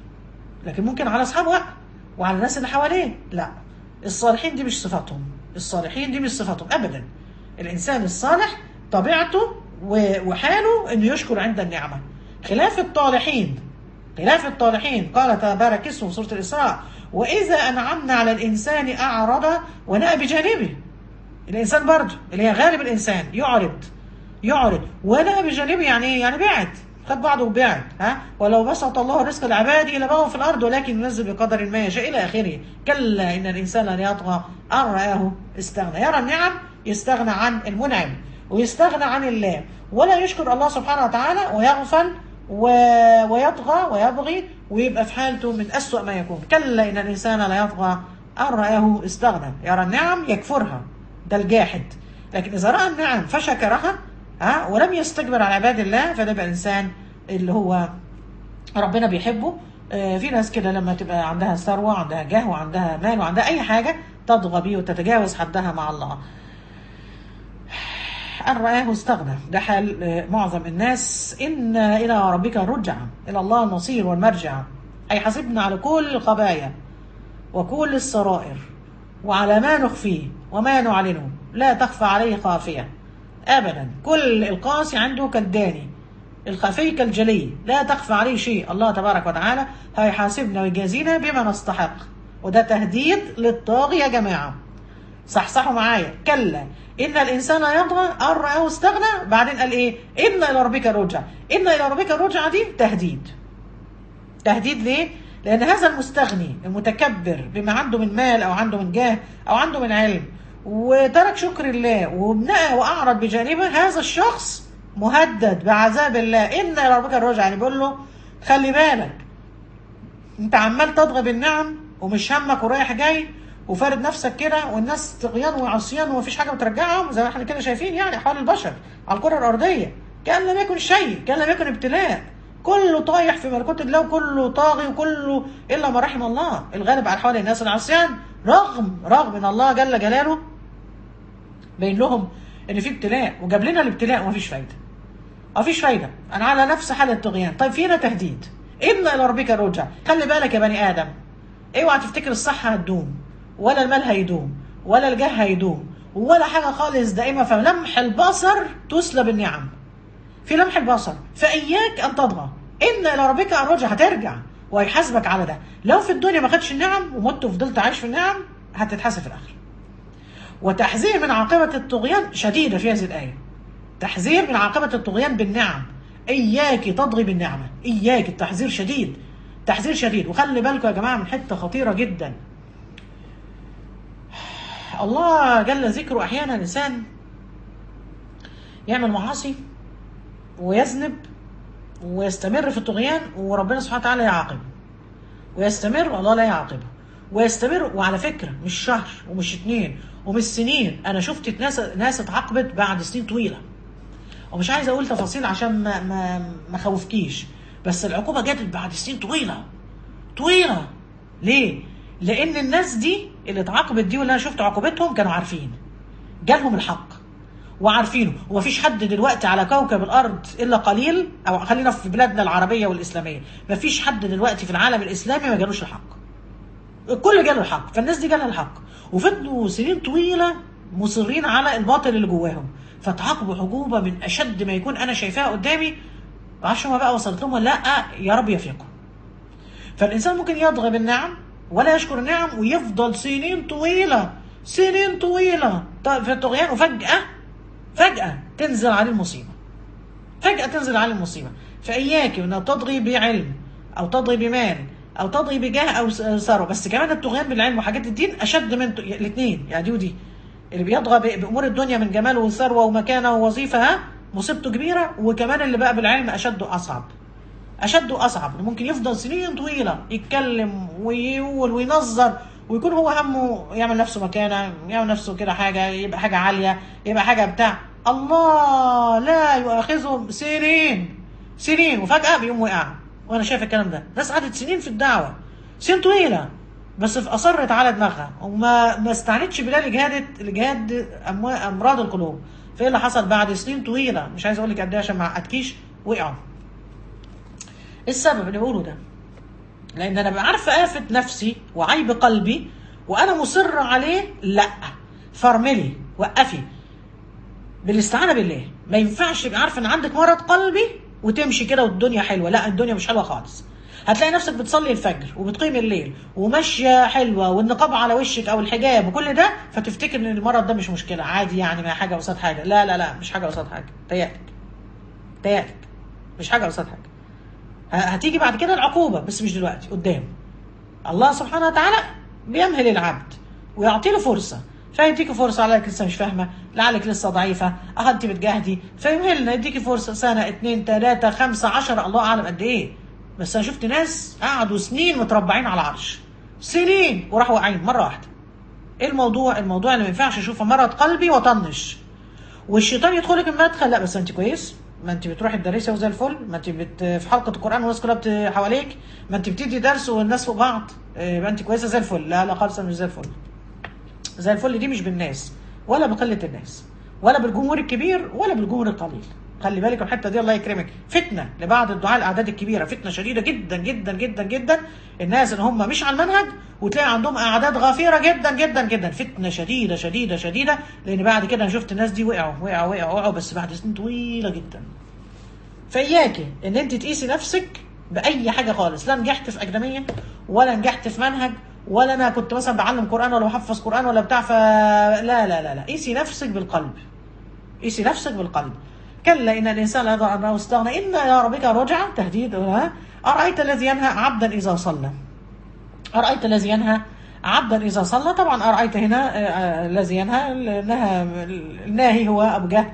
لكن ممكن على اصحابه لا وعلى الناس اللي حواليه لا الصالحين دي مش صفاتهم الصالحين دي مش صفاتهم ابدا الانسان الصالح طبيعته و- وحاله انه يشكر عند النعمه خلاف الطالحين خلاف الطالحين قال تبارك اسمه في سوره الاسراء واذا انعمنا على الانسان اعرض ونأى بجانبه الانسان برضه اللي هي غالب الانسان يعرض يعرض ونأى بجانبه يعني ايه يعني بعد خد بعضه وبعد ها ولو بسط الله الرزق لعباده لبغوا في الارض ولكن ينزل بقدر ما يشاء الى اخره كلا ان الانسان لن يطغى ان رآه استغنى يرى النعم يستغنى عن المنعم ويستغنى عن الله ولا يشكر الله سبحانه وتعالى ويغفل و... ويطغى ويبغي ويبقى في حالته من أسوأ ما يكون كلا إن الإنسان لا يطغى أن رآه استغنى يرى النعم يكفرها ده الجاحد لكن إذا رأى النعم فشكرها ها ولم يستكبر على عباد الله فده يبقى إنسان اللي هو ربنا بيحبه آه، في ناس كده لما تبقى عندها ثروة عندها جاه وعندها مال وعندها أي حاجة تطغى بيه وتتجاوز حدها مع الله أن رآه استغنى ده حال آه، معظم الناس إن إلى ربك الرجع إلى الله المصير والمرجع أي حسبنا على كل الخبايا وكل السرائر وعلى ما نخفيه وما نعلنه لا تخفى عليه خافية أبدا كل القاسي عنده كالداني الخفي كالجلي لا تخفى عليه شيء الله تبارك وتعالى هيحاسبنا ويجازينا بما نستحق وده تهديد للطاغي يا جماعة صحصحوا معايا كلا إن الإنسان يطغى أن رآه استغنى بعدين قال إيه إن إلى ربك رجع إن إلى ربك رجع دي تهديد تهديد ليه؟ لأن هذا المستغني المتكبر بما عنده من مال أو عنده من جاه أو عنده من علم وترك شكر الله وبنأى وأعرض بجانبه هذا الشخص مهدد بعذاب الله إن إلى ربك الرجع يعني بيقول له خلي بالك أنت عمال تطغى بالنعم ومش همك ورايح جاي وفارد نفسك كده والناس طغيان وعصيان ومفيش حاجه بترجعهم زي ما احنا كده شايفين يعني حال البشر على الكره الارضيه كان لم يكن شيء كان لم يكن ابتلاء كله طايح في ملكوت الله وكله طاغي وكله الا ما رحم الله الغالب على حوالي الناس العصيان رغم رغم ان الله جل جلاله بين لهم ان في ابتلاء وجاب لنا الابتلاء ومفيش فايده مفيش فايده انا على نفس حال الطغيان طيب فينا تهديد ان الى ربك الرجع خلي بالك يا بني ادم اوعى تفتكر الصحه هتدوم ولا المال هيدوم ولا الجاه هيدوم ولا حاجه خالص دائمه فلمح البصر تسلب النعم في لمح البصر فاياك ان تطغى ان الى ربك الرجع هترجع وهيحاسبك على ده لو في الدنيا ما خدش النعم ومت وفضلت عايش في النعم هتتحاسب في الاخره وتحذير من عاقبه الطغيان شديده في هذه الايه تحذير من عاقبه الطغيان بالنعم اياك تطغي بالنعمه اياك التحذير شديد تحذير شديد وخلي بالكم يا جماعه من حته خطيره جدا الله جل ذكره احيانا الانسان يعمل معاصي ويذنب ويستمر في الطغيان وربنا سبحانه وتعالى يعاقبه ويستمر والله لا يعاقبه ويستمر وعلى فكره مش شهر ومش اتنين ومش سنين انا شفت ناس ناس اتعاقبت بعد سنين طويله ومش عايز اقول تفاصيل عشان ما ما ما خوفكيش بس العقوبه جت بعد سنين طويله طويله ليه؟ لان الناس دي اللي اتعاقبت دي واللي انا شفت عقوبتهم كانوا عارفين جالهم الحق وعارفينه ومفيش حد دلوقتي على كوكب الارض الا قليل او خلينا في بلادنا العربيه والاسلاميه مفيش حد دلوقتي في العالم الاسلامي ما جالوش الحق الكل جاله الحق فالناس دي جالها الحق وفضلوا سنين طويله مصرين على الباطل اللي جواهم فتعاقبوا عقوبه من اشد ما يكون انا شايفاها قدامي معرفش ما بقى وصلت لهم ولا لا يا رب يفيقوا فالانسان ممكن يطغى بالنعم ولا يشكر النعم ويفضل سنين طويله سنين طويله في الطغيان وفجاه فجاه تنزل عليه المصيبه فجاه تنزل عليه المصيبه فاياك ان تطغي بعلم او تطغي بمال او تطغي بجاه او ثروه بس كمان الطغيان بالعلم وحاجات الدين اشد من الاثنين يعني دي ودي اللي بيطغى بامور الدنيا من جمال وثروه ومكانه ووظيفه ها مصيبته كبيره وكمان اللي بقى بالعلم اشد واصعب اشد واصعب ممكن يفضل سنين طويله يتكلم ويقول وينظر ويكون هو همه يعمل نفسه مكانه يعمل نفسه كده حاجه يبقى حاجه عاليه يبقى حاجه بتاع الله لا يؤاخذهم سنين سنين وفجاه بيقوم وقع وانا شايف الكلام ده ناس قعدت سنين في الدعوه سنين طويله بس اصرت على دماغها وما ما استعنتش بالله لجهاد لجهاد امراض القلوب فايه اللي حصل بعد سنين طويله مش عايز اقول لك قد ايه عشان ما اعقدكيش وقعوا السبب اللي بقوله ده لان انا عارفه افه نفسي وعيب قلبي وانا مصر عليه لا فرملي وقفي بالاستعانه بالله ما ينفعش تبقى عارفه ان عندك مرض قلبي وتمشي كده والدنيا حلوه لا الدنيا مش حلوه خالص هتلاقي نفسك بتصلي الفجر وبتقيم الليل وماشيه حلوه والنقاب على وشك او الحجاب وكل ده فتفتكر ان المرض ده مش مشكله عادي يعني ما حاجه قصاد حاجه لا لا لا مش حاجه قصاد حاجه تيألك تيألك مش حاجه قصاد حاجه هتيجي بعد كده العقوبه بس مش دلوقتي قدام الله سبحانه وتعالى بيمهل العبد ويعطي له فرصه فيديكي فرصه عليك لسه مش فاهمه لعلك لسه ضعيفه اه انت بتجاهدي فيمهلنا يديكي فرصه سنه اتنين تلاته خمسه عشرة الله اعلم قد ايه بس انا شفت ناس قعدوا سنين متربعين على العرش سنين وراحوا واقعين مره واحده ايه الموضوع الموضوع اللي ما ينفعش اشوفه مرض قلبي واطنش والشيطان يدخلك المدخل لا بس انت كويس ما انت بتروحي تدرسي وزي الفل ما انت بت في حلقه القران والناس كلها حواليك ما انت بتدي درس والناس فوق بعض يبقى انت كويسه زي الفل لا لا خالص مش زي الفل زي الفل دي مش بالناس ولا بقله الناس ولا بالجمهور الكبير ولا بالجمهور القليل خلي بالك الحته دي الله يكرمك فتنه لبعض الدعاء الاعداد الكبيره فتنه شديده جدا جدا جدا جدا الناس اللي هم مش على المنهج وتلاقي عندهم اعداد غفيره جدا جدا جدا فتنه شديده شديده شديده لان بعد كده انا شفت الناس دي وقعوا وقعوا وقعوا وقعوا بس بعد سنين طويله جدا فإياك إن أنت تقيسي نفسك بأي حاجة خالص لا نجحت في أكاديمية ولا نجحت في منهج ولا أنا كنت مثلا بعلم قرآن ولا بحفظ قرآن ولا بتاع ف لا لا لا لا قيسي نفسك بالقلب قيسي نفسك بالقلب كلا إن الإنسان لا يضع أنه استغنى إن إلى ربك رجع تهديد ها؟ أرأيت الذي ينهى عبدا إذا صلى أرأيت الذي ينهى عبدا إذا صلى طبعا أرأيت هنا آه، آه، الذي ينهى النهى الناهي هو أبو جهل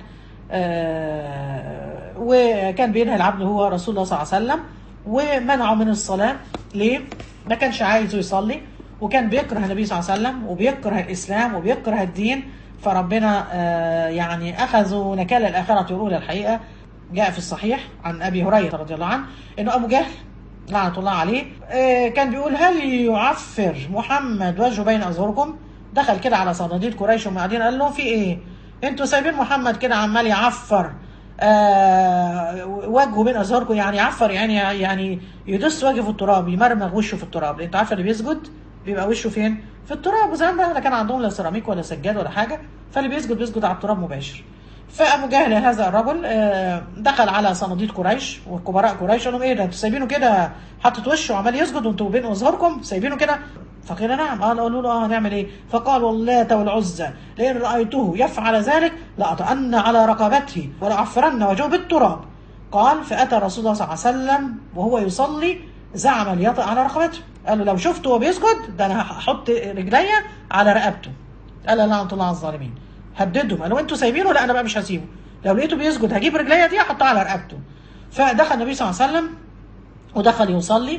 آه، وكان بينهى العبد هو رسول الله صلى الله عليه وسلم ومنعه من الصلاة ليه؟ ما كانش عايزه يصلي وكان بيكره النبي صلى الله عليه وسلم وبيكره الإسلام وبيكره الدين فربنا آه، يعني أخذوا نكال الآخرة الأولى الحقيقة جاء في الصحيح عن أبي هريرة رضي الله عنه إنه أبو جهل لعنة الله عليه آه، كان بيقول هل يعفر محمد وجهه بين أظهركم دخل كده على صناديد قريش وهم قاعدين قال لهم في إيه انتوا سايبين محمد كده عمال يعفر آه وجهه بين أظهركم يعني يعفر يعني يعني يدس وجهه في التراب يمرمغ وشه في التراب انت عارفه اللي بيسجد بيبقى وشه فين في التراب وزمان بقى لا كان عندهم لا سيراميك ولا سجاد ولا حاجه فاللي بيسجد بيسجد على التراب مباشر فابو جهل هذا الرجل آه، دخل على صناديد قريش وكبراء قريش قال لهم ايه ده انتوا سايبينه كده حاطط وشه وعمال يسجد وانتوا بين اظهركم سايبينه كده فقيل نعم قال قالوا له اه هنعمل ايه فقالوا اللات والعزى لئن رايته يفعل ذلك لاطأن على رقبته ولأعفرن وجهه بالتراب قال فاتى رسول الله صلى الله عليه وسلم وهو يصلي زعم ليطأ على رقبته قال له لو شفته وهو بيسجد ده انا هحط رجليا على رقبته قال لعنة الله على الظالمين هددهم قالوا انتوا سايبينه لا انا بقى مش هسيبه لو لقيته بيسجد هجيب رجليا دي احطها على رقبته فدخل النبي صلى الله عليه وسلم ودخل يصلي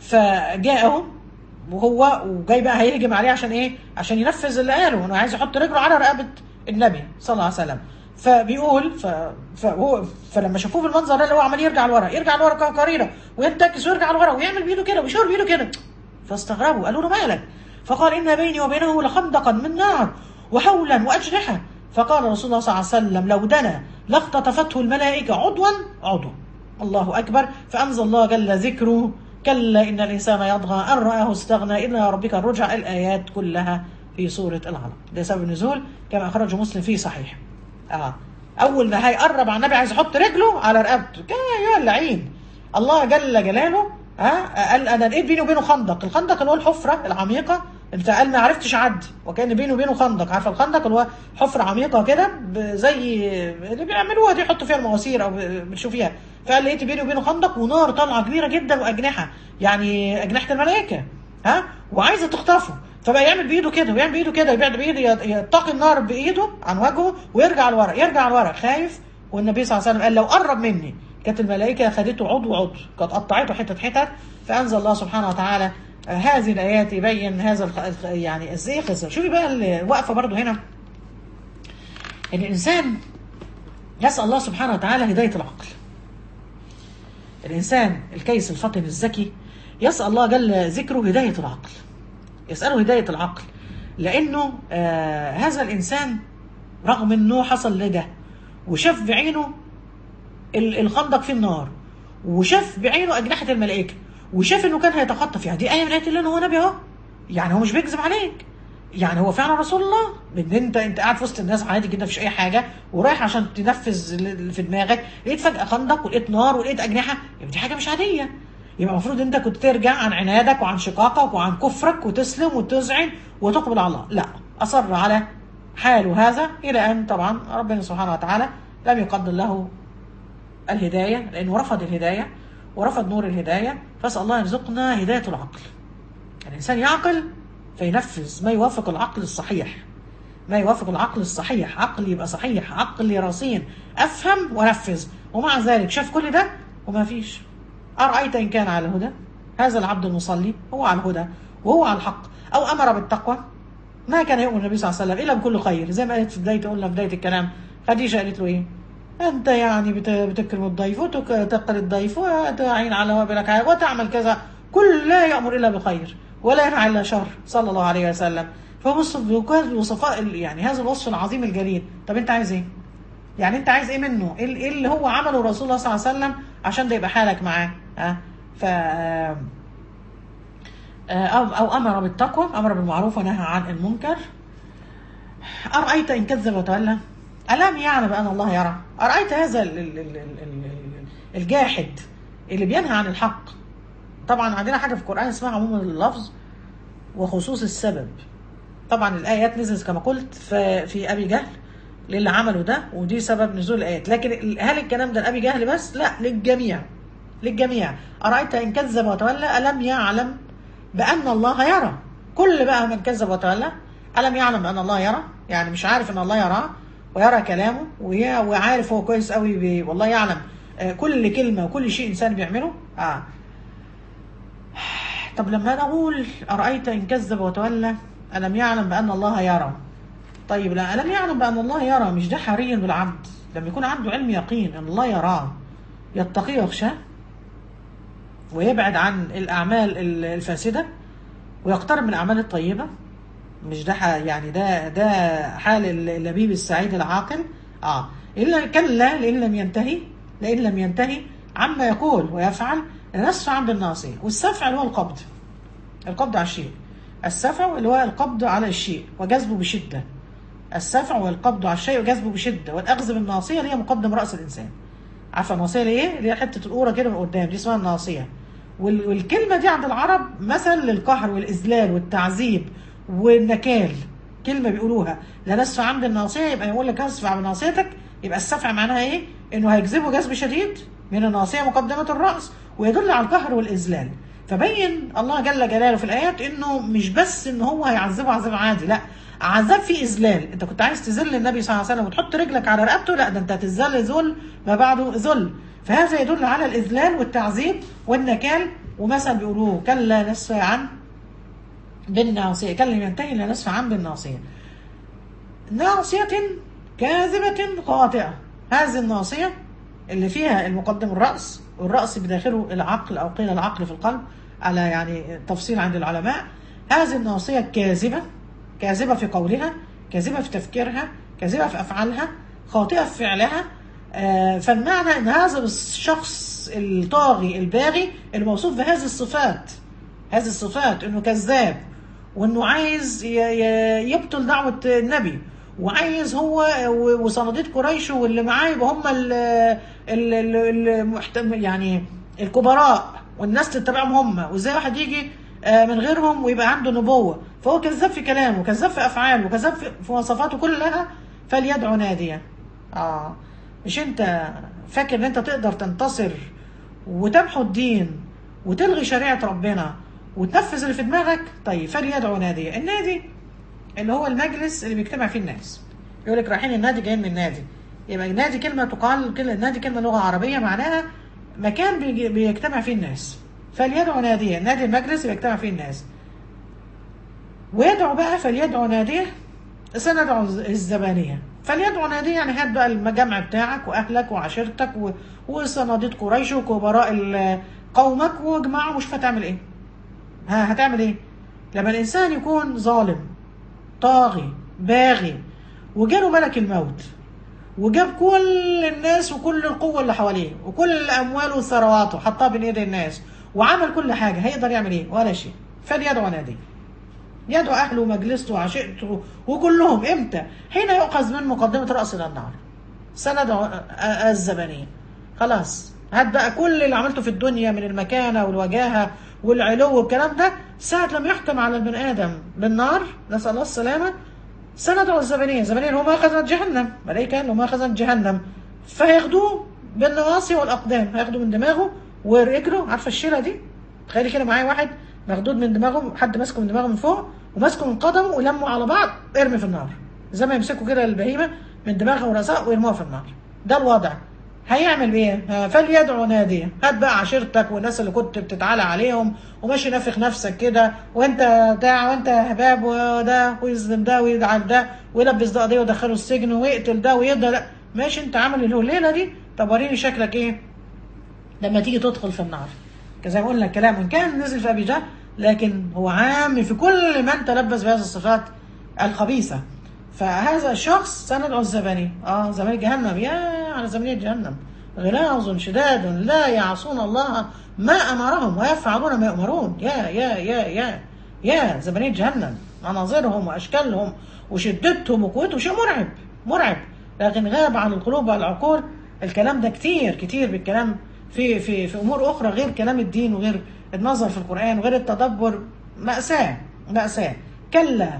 فجاءهم وهو وجاي بقى هيهجم عليه عشان ايه عشان ينفذ اللي قاله انه عايز يحط رجله على رقبه النبي صلى الله عليه وسلم فبيقول ف... فهو فلما شافوه بالمنظر ده اللي هو عمال يرجع لورا يرجع لورا كقريره وينتكس ويرجع لورا ويعمل بايده كده ويشاور بايده كده فاستغربوا قالوا له مالك فقال ان بيني وبينه لخندقا من نار وحولا واجنحه فقال رسول الله صلى الله عليه وسلم لو دنا لاختطفته الملائكه عضوا عضوا الله اكبر فانزل الله جل ذكره كلا ان الانسان يطغى ان راه استغنى الى ربك الرجع الايات كلها في سوره العلق ده سبب النزول كما اخرجه مسلم في صحيح اه اول ما هيقرب على النبي عايز يحط رجله على رقبته كان يا اللعين الله جل جلاله ها قال انا لقيت بيني وبينه خندق الخندق اللي هو الحفره العميقه انت قال ما عرفتش اعدي وكان بيني وبينه خندق عارفه الخندق اللي هو حفره عميقه كده ب- زي اللي بيعملوها دي يحطوا فيها المواسير او ب- بتشوفيها فقال لقيت بيني وبينه خندق ونار طالعه كبيره جدا واجنحه يعني اجنحه الملائكه ها وعايزه تخطفه فبقى يعمل بايده كده ويعمل بايده كده يبعد بايده يت- يتقي النار بايده عن وجهه ويرجع لورا يرجع لورا خايف والنبي صلى الله عليه وسلم قال لو قرب مني كانت الملائكه خدته عضو عضو كانت قطعته حتت حتت فانزل الله سبحانه وتعالى آه، هذه الايات يبين هذا الخ... الخ- يعني ازاي خسر شوفي بقى الوقفه برضو هنا ان الانسان يسال الله سبحانه وتعالى هدايه العقل الانسان الكيس الفطن الذكي يسال الله جل ذكره هدايه العقل يساله هدايه العقل لانه آه هذا الانسان رغم انه حصل لده وشاف بعينه ال- الخندق في النار وشاف بعينه اجنحه الملائكه وشاف انه كان هيتخطف يعني دي ايه من ايات الله ان هو نبي اهو يعني هو مش بيكذب عليك يعني هو فعلا رسول الله ان انت انت قاعد في وسط الناس عادي جدا مفيش اي حاجه ورايح عشان تنفذ اللي في دماغك لقيت فجاه خندق ولقيت نار ولقيت اجنحه يبقى دي حاجه مش عاديه يبقى المفروض انت كنت ترجع عن عنادك وعن شقاقك وعن كفرك وتسلم وتذعن وتقبل على الله لا اصر على حاله هذا الى ان طبعا ربنا سبحانه وتعالى لم يقدر له الهدايه لانه رفض الهدايه ورفض نور الهدايه فاسال الله يرزقنا هدايه العقل الانسان يعقل فينفذ ما يوافق العقل الصحيح ما يوافق العقل الصحيح عقل يبقى صحيح عقل رصين افهم ونفذ ومع ذلك شاف كل ده وما فيش ارايت ان كان على الهدى هذا العبد المصلي هو على الهدى وهو على الحق او امر بالتقوى ما كان يؤمن النبي صلى الله عليه وسلم الا بكل خير زي ما قالت في بدايه قلنا في بدايه الكلام خديجه قالت له ايه انت يعني بت- بتكرم الضيف وتقري الضيف وتعين على وابلك وتعمل كذا كل لا يامر الا بخير ولا ينهى الا شر صلى الله عليه وسلم فوصف بكل وصفاء ال- يعني هذا الوصف العظيم الجليل طب انت عايز ايه؟ يعني انت عايز ايه منه؟ ايه ال- إيه اللي هو عمله رسول الله صلى الله عليه وسلم عشان ده يبقى حالك معاه؟ ها؟ ف أو, أو أمر بالتقوى أمر بالمعروف ونهى عن المنكر أرأيت إن كذب وتولى ألم يعلم أن الله يرى أرأيت هذا ال ال ال ال ال الجاحد اللي بينهى عن الحق طبعا عندنا حاجه في القران اسمها عموم اللفظ وخصوص السبب طبعا الايات نزلت كما قلت في في ابي جهل للي عملوا ده ودي سبب نزول الايات لكن هل الكلام ده لابي جهل بس لا للجميع للجميع ارايت ان كذب وتولى الم يعلم بان الله يرى كل بقى من كذب وتولى الم يعلم بان الله يرى يعني مش عارف ان الله يراه ويرى كلامه ويا- وعارف هو كويس قوي ب- والله يعلم آه، كل كلمه وكل شيء انسان بيعمله اه طب لما انا اقول ارايت ان كذب وتولى الم يعلم بان الله يرى طيب لا الم يعلم بان الله يرى مش ده حري بالعبد لما يكون عنده علم يقين ان الله يراه يتقيه ويخشاه ويبعد عن الاعمال ال- الفاسده ويقترب من الاعمال الطيبه مش ده ح- يعني ده ده حال ال- اللبيب السعيد العاقل اه الا كلا لان لم ينتهي لان لم ينتهي عما يقول ويفعل لنسفعا بالناصيه والسفع اللي هو القبض القبض على الشيء السفع اللي هو القبض على الشيء وجذبه بشده السفع والقبض على الشيء وجذبه بشده والاخذ بالناصيه اللي هي مقدم راس الانسان عارفه الناصيه اللي ايه اللي هي حته القوره كده من قدام دي اسمها الناصيه وال- والكلمه دي عند العرب مثل للقهر والاذلال والتعذيب والنكال كلمه بيقولوها لا نسفع عند الناصيه يبقى يقول لك اسفع بناصيتك يبقى السفع معناها ايه انه هيجذبه جذب شديد من الناصيه مقدمه الراس ويدل على القهر والاذلال فبين الله جل جلاله في الايات انه مش بس ان هو هيعذبه عذاب عادي لا عذاب فيه اذلال انت كنت عايز تذل النبي صلى الله عليه وسلم وتحط رجلك على رقبته لا ده انت هتذل ذل ما بعده ذل فهذا يدل على الاذلال والتعذيب والنكال ومثل بيقولوه كلا نسفع عن بالناصيه كلا ينتهي لا نسفع عن بالناصيه ناصيه كاذبه خاطئه هذه الناصيه اللي فيها المقدم الراس والراس بداخله العقل او قيل العقل في القلب على يعني تفصيل عند العلماء هذه الناصيه كاذبه كاذبه في قولها كاذبه في تفكيرها كاذبه في افعالها خاطئه في فعلها آه، فالمعنى ان هذا الشخص الطاغي الباغي الموصوف بهذه الصفات هذه الصفات انه كذاب وانه عايز ي- ي- يبطل دعوه النبي وعايز هو و- وصناديد قريش واللي معاه يبقى هم ال ال ال المحت- يعني الكبراء والناس تتبعهم هم وازاي واحد يجي آه، من غيرهم ويبقى عنده نبوه فهو كذاب في كلامه كذاب في افعاله وكذاب في في مواصفاته كلها فليدعو ناديا اه مش انت فاكر ان انت تقدر تنتصر وتمحو الدين وتلغي شريعه ربنا وتنفذ اللي في دماغك طيب فليدعو ناديا النادي اللي هو المجلس اللي بيجتمع فيه الناس يقول لك رايحين النادي جايين من النادي يبقى النادي كلمه تقال كل النادي كلمه لغه عربيه معناها مكان بيجي- بيجتمع فيه الناس فليدعو ناديا نادي المجلس اللي بيجتمع فيه الناس ويدعو بقى فليدعو ناديه سندعو الزبانية فليدعو ناديه يعني هات بقى المجمع بتاعك واهلك وعشيرتك و... وصناديد قريش وكبراء ال- قومك واجمعهم وشوف هتعمل ايه ها هتعمل ايه لما الانسان يكون ظالم طاغي باغي وجاله ملك الموت وجاب كل الناس وكل القوة اللي حواليه وكل أمواله وثرواته حطها بين ايدي الناس وعمل كل حاجة هيقدر يعمل ايه ولا شيء فليدعو ناديه يدعو أهله ومجلسته وعشيرته وكلهم إمتى حين يؤخذ من مقدمة رأس إلى النار سندعو الزبانية خلاص هات بقى كل اللي عملته في الدنيا من المكانة والوجاهة والعلو والكلام ده ساعة لما يحكم على البني آدم بالنار نسأل الله السلامة سندعو الزبانية الزبانية اللي هم أخذت جهنم ملائكة اللي هم أخذت جهنم فهياخدوه بالنواصي والأقدام هياخدوا من دماغه ورجله عارفة الشيلة دي تخيلي كده معايا واحد مخدود من دماغه حد ماسكه من دماغه من فوق وماسكه من قدمه ولموا على بعض ارمي في النار زي ما يمسكوا كده البهيمه من دماغها وراسها ويرموها في النار ده الوضع هيعمل ايه؟ ها، فليدعو ناديه هات بقى عشيرتك والناس اللي كنت بتتعالى عليهم وماشي نافخ نفسك كده وانت بتاع وانت هباب وده ويظلم ده ويدعم ده ويلبس ده قضيه ويدخله السجن ويقتل ده ويقدر لا ماشي انت عامل الليله دي طب وريني شكلك ايه؟ لما تيجي تدخل في النار زي ما قلنا الكلام ان كان نزل في ابي جهل لكن هو عام في كل من تلبس بهذه الصفات الخبيثه فهذا الشخص سندعو الزباني اه زبانية جهنم يا على زبانية جهنم غلاظ شداد لا يعصون الله ما امرهم ويفعلون ما يؤمرون يا يا يا يا يا زبانية جهنم مناظرهم واشكالهم وشدتهم وقوتهم شيء مرعب مرعب لكن غاب عن القلوب والعقول الكلام ده كتير كتير بالكلام في في في امور اخرى غير كلام الدين وغير النظر في القران وغير التدبر ماساه ماساه كلا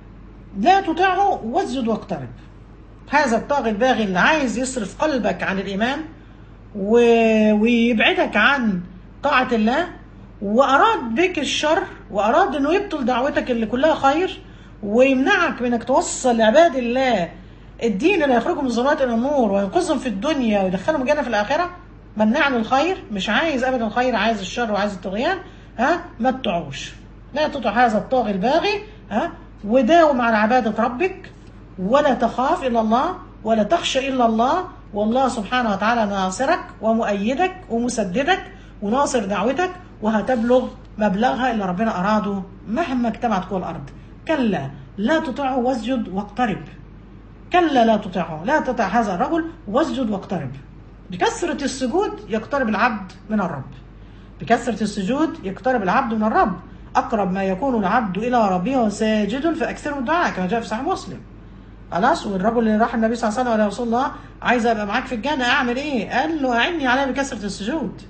لا تطعه واسجد واقترب هذا الطاغي الباغي اللي عايز يصرف قلبك عن الايمان و... ويبعدك عن طاعه الله واراد بك الشر واراد انه يبطل دعوتك اللي كلها خير ويمنعك من انك توصل لعباد الله الدين اللي يخرجهم من الظلمات الى النور وينقذهم في الدنيا ويدخلهم الجنه في الاخره منعني الخير مش عايز ابدا الخير عايز الشر وعايز الطغيان ها ما تطيعوش لا تطع هذا الطاغي الباغي ها وداوم على عباده ربك ولا تخاف الا الله ولا تخشى الا الله والله سبحانه وتعالى ناصرك ومؤيدك ومسددك وناصر دعوتك وهتبلغ مبلغها اللي ربنا اراده مهما اجتمعت قوى الارض كلا لا تطعه واسجد واقترب كلا لا تطعه لا تطع هذا الرجل واسجد واقترب بكثرة السجود يقترب العبد من الرب بكثرة السجود يقترب العبد من الرب أقرب ما يكون العبد إلى ربه وهو ساجد فأكثر الدعاء كما جاء في صحيح مسلم خلاص والرجل اللي راح النبي صلى الله عليه وسلم يا رسول الله عايز ابقى معاك في الجنه اعمل ايه؟ قال له اعني عليها بكثره السجود.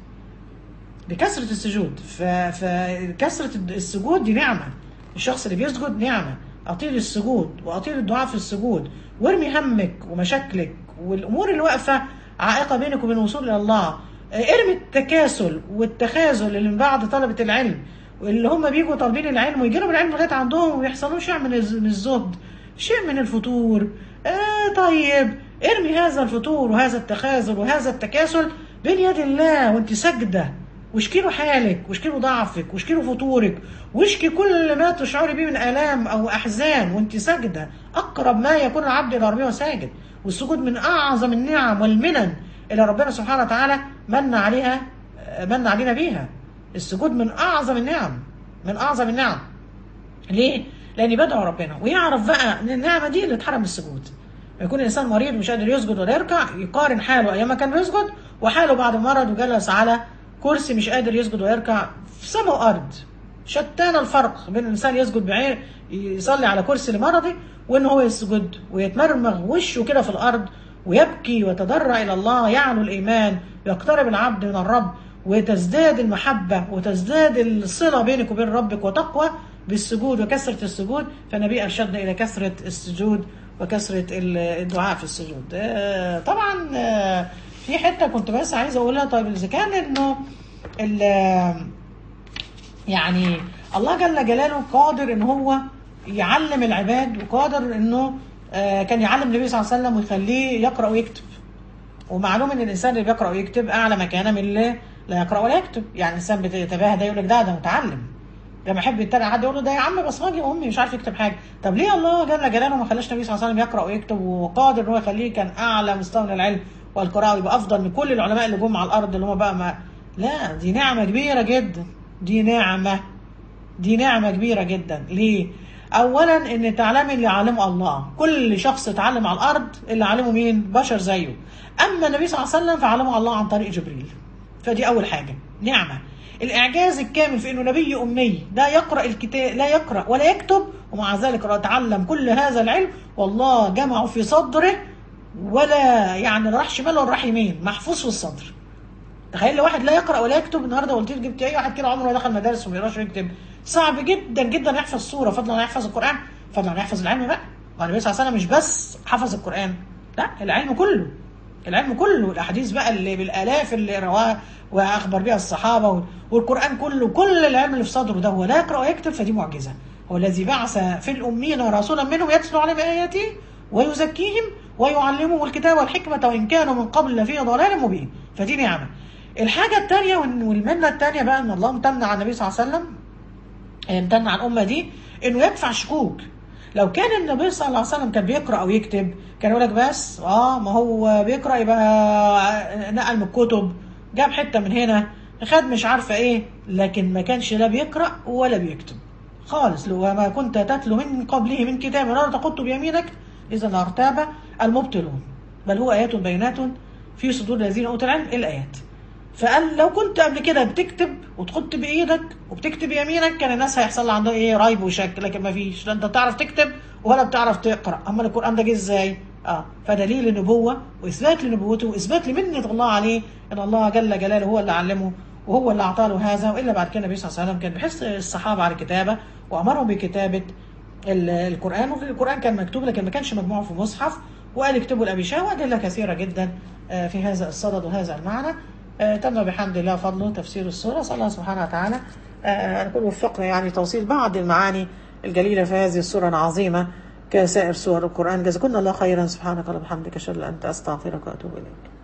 بكثره السجود ف... فكثره السجود دي نعمه الشخص اللي بيسجد نعمه اطيل السجود واطيل الدعاء في السجود وارمي همك ومشاكلك والامور اللي واقفه عائقه بينك وبين الوصول الى الله ارمي التكاسل والتخاذل اللي من بعض طلبه العلم اللي هم بيجوا طالبين العلم ويجي لهم العلم لغايه عندهم وما يحصلوش شيء من الز- من الزهد شيء من الفتور آه طيب ارمي هذا الفتور وهذا التخاذل وهذا التكاسل بين يد الله وانت ساجده واشكي له حالك واشكي له ضعفك واشكي له فتورك واشكي كل ما تشعري به من الام او احزان وانت ساجده اقرب ما يكون العبد الى ربه ساجد والسجود من اعظم النعم والمنن اللي ربنا سبحانه وتعالى من عليها من علينا بيها السجود من اعظم النعم من اعظم النعم ليه؟ لاني بدعو ربنا ويعرف بقى ان النعمه دي اللي اتحرم من السجود يكون الانسان مريض ومش قادر يسجد ولا يركع يقارن حاله ايام ما كان بيسجد وحاله بعد مرض وجلس على كرسي مش قادر يسجد ويركع في سماء وارض شتان الفرق بين الانسان يسجد بعين يصلي على كرسي لمرضه وان هو يسجد ويتمرمغ وشه كده في الارض ويبكي ويتضرع الى الله يعلو الايمان يقترب العبد من الرب وتزداد المحبه وتزداد الصله بينك وبين ربك وتقوى بالسجود وكثره السجود فالنبي ارشدنا الى كثره السجود وكثره الدعاء في السجود آه، طبعا آه، في حته كنت بس عايزه اقولها طيب اذا كان انه ال- يعني الله جل جلاله قادر ان هو يعلم العباد وقادر انه آه، كان يعلم النبي صلى الله عليه وسلم ويخليه يقرا ويكتب ومعلوم ان الانسان اللي بيقرا ويكتب اعلى مكانه من اللي لا يقرا ولا يكتب يعني الانسان بيتباهى ده يقول لك ده ده متعلم لما يحب يتريق حد يقول له ده يا عم بصمجي امي مش عارف يكتب حاجه طب ليه الله جل جلاله ما خلاش النبي صلى الله عليه وسلم يقرا ويكتب وقادر ان هو يخليه كان اعلى مستوى من العلم والقراءه ويبقى افضل من كل العلماء اللي جم على الارض اللي هم بقى ما لا دي نعمه كبيره جدا دي نعمه دي نعمة كبيرة جدا ليه؟ أولا إن تعلمي اللي علمه الله كل شخص اتعلم على الأرض اللي علمه مين؟ بشر زيه أما النبي صلى الله عليه وسلم فعلمه الله عن طريق جبريل فدي أول حاجة نعمة الإعجاز الكامل في إنه نبي أمي لا يقرأ الكتاب لا يقرأ ولا يكتب ومع ذلك تعلم كل هذا العلم والله جمعه في صدره ولا يعني لا راح شمال ولا راح يمين محفوظ في الصدر تخيل لو واحد لا يقرا ولا يكتب النهارده قلت لي جبت اي واحد كده عمره ما دخل مدارس وما يقراش ويكتب صعب جدا جدا يحفظ سوره فضلا عن يحفظ القران فضلا عن يحفظ العلم بقى ما النبي صلى الله عليه وسلم مش بس حفظ القران لا العلم كله العلم كله الاحاديث بقى اللي بالالاف اللي رواه واخبر بها الصحابه والقران كله كل العلم اللي في صدره ده هو لا يقرا ويكتب فدي معجزه هو الذي بعث في الامين رسولا منهم يتلو عليهم اياته ويزكيهم ويعلمهم الكتاب والحكمه وان كانوا من قبل لفي ضلال مبين فدي نعمه الحاجه الثانيه والمنه الثانيه بقى ان الله امتن على النبي صلى الله عليه وسلم امتن على الامه دي انه يدفع شكوك لو كان النبي صلى الله عليه وسلم كان بيقرا او يكتب كان يقول لك بس اه ما هو بيقرا يبقى نقل من الكتب جاب حته من هنا خد مش عارفه ايه لكن ما كانش لا بيقرا ولا بيكتب خالص لو ما كنت تتلو من قبله من كتاب ولا تخط بيمينك اذا لارتاب المبطلون بل هو ايات بينات في صدور الذين اوتوا العلم الايات فقال لو كنت قبل كده بتكتب وتخط بايدك وبتكتب يمينك كان الناس هيحصل لها ايه ريب وشك لكن ما فيش لا انت بتعرف تكتب ولا بتعرف تقرا اما القران ده جه ازاي اه فدليل النبوه واثبات لنبوته واثبات لمنه الله عليه ان الله جل جلاله هو اللي علمه وهو اللي اعطاه له هذا والا بعد كده النبي صلى الله عليه وسلم كان بيحث الصحابه على الكتابه وامرهم بكتابه ال- القران والقران كان مكتوب لكن ما كانش مجموع في مصحف وقال اكتبوا الابي شاه وادله كثيره جدا آه، في هذا الصدد وهذا المعنى آه، تم بحمد الله فضله تفسير السوره صلى الله سبحانه وتعالى آه، ان نكون وفقنا يعني توصيل بعض المعاني الجليله في هذه السوره العظيمه كسائر سور القران جزاكم الله خيرا سبحانك اللهم وبحمدك اشهد ان لا اله الا انت استغفرك واتوب اليك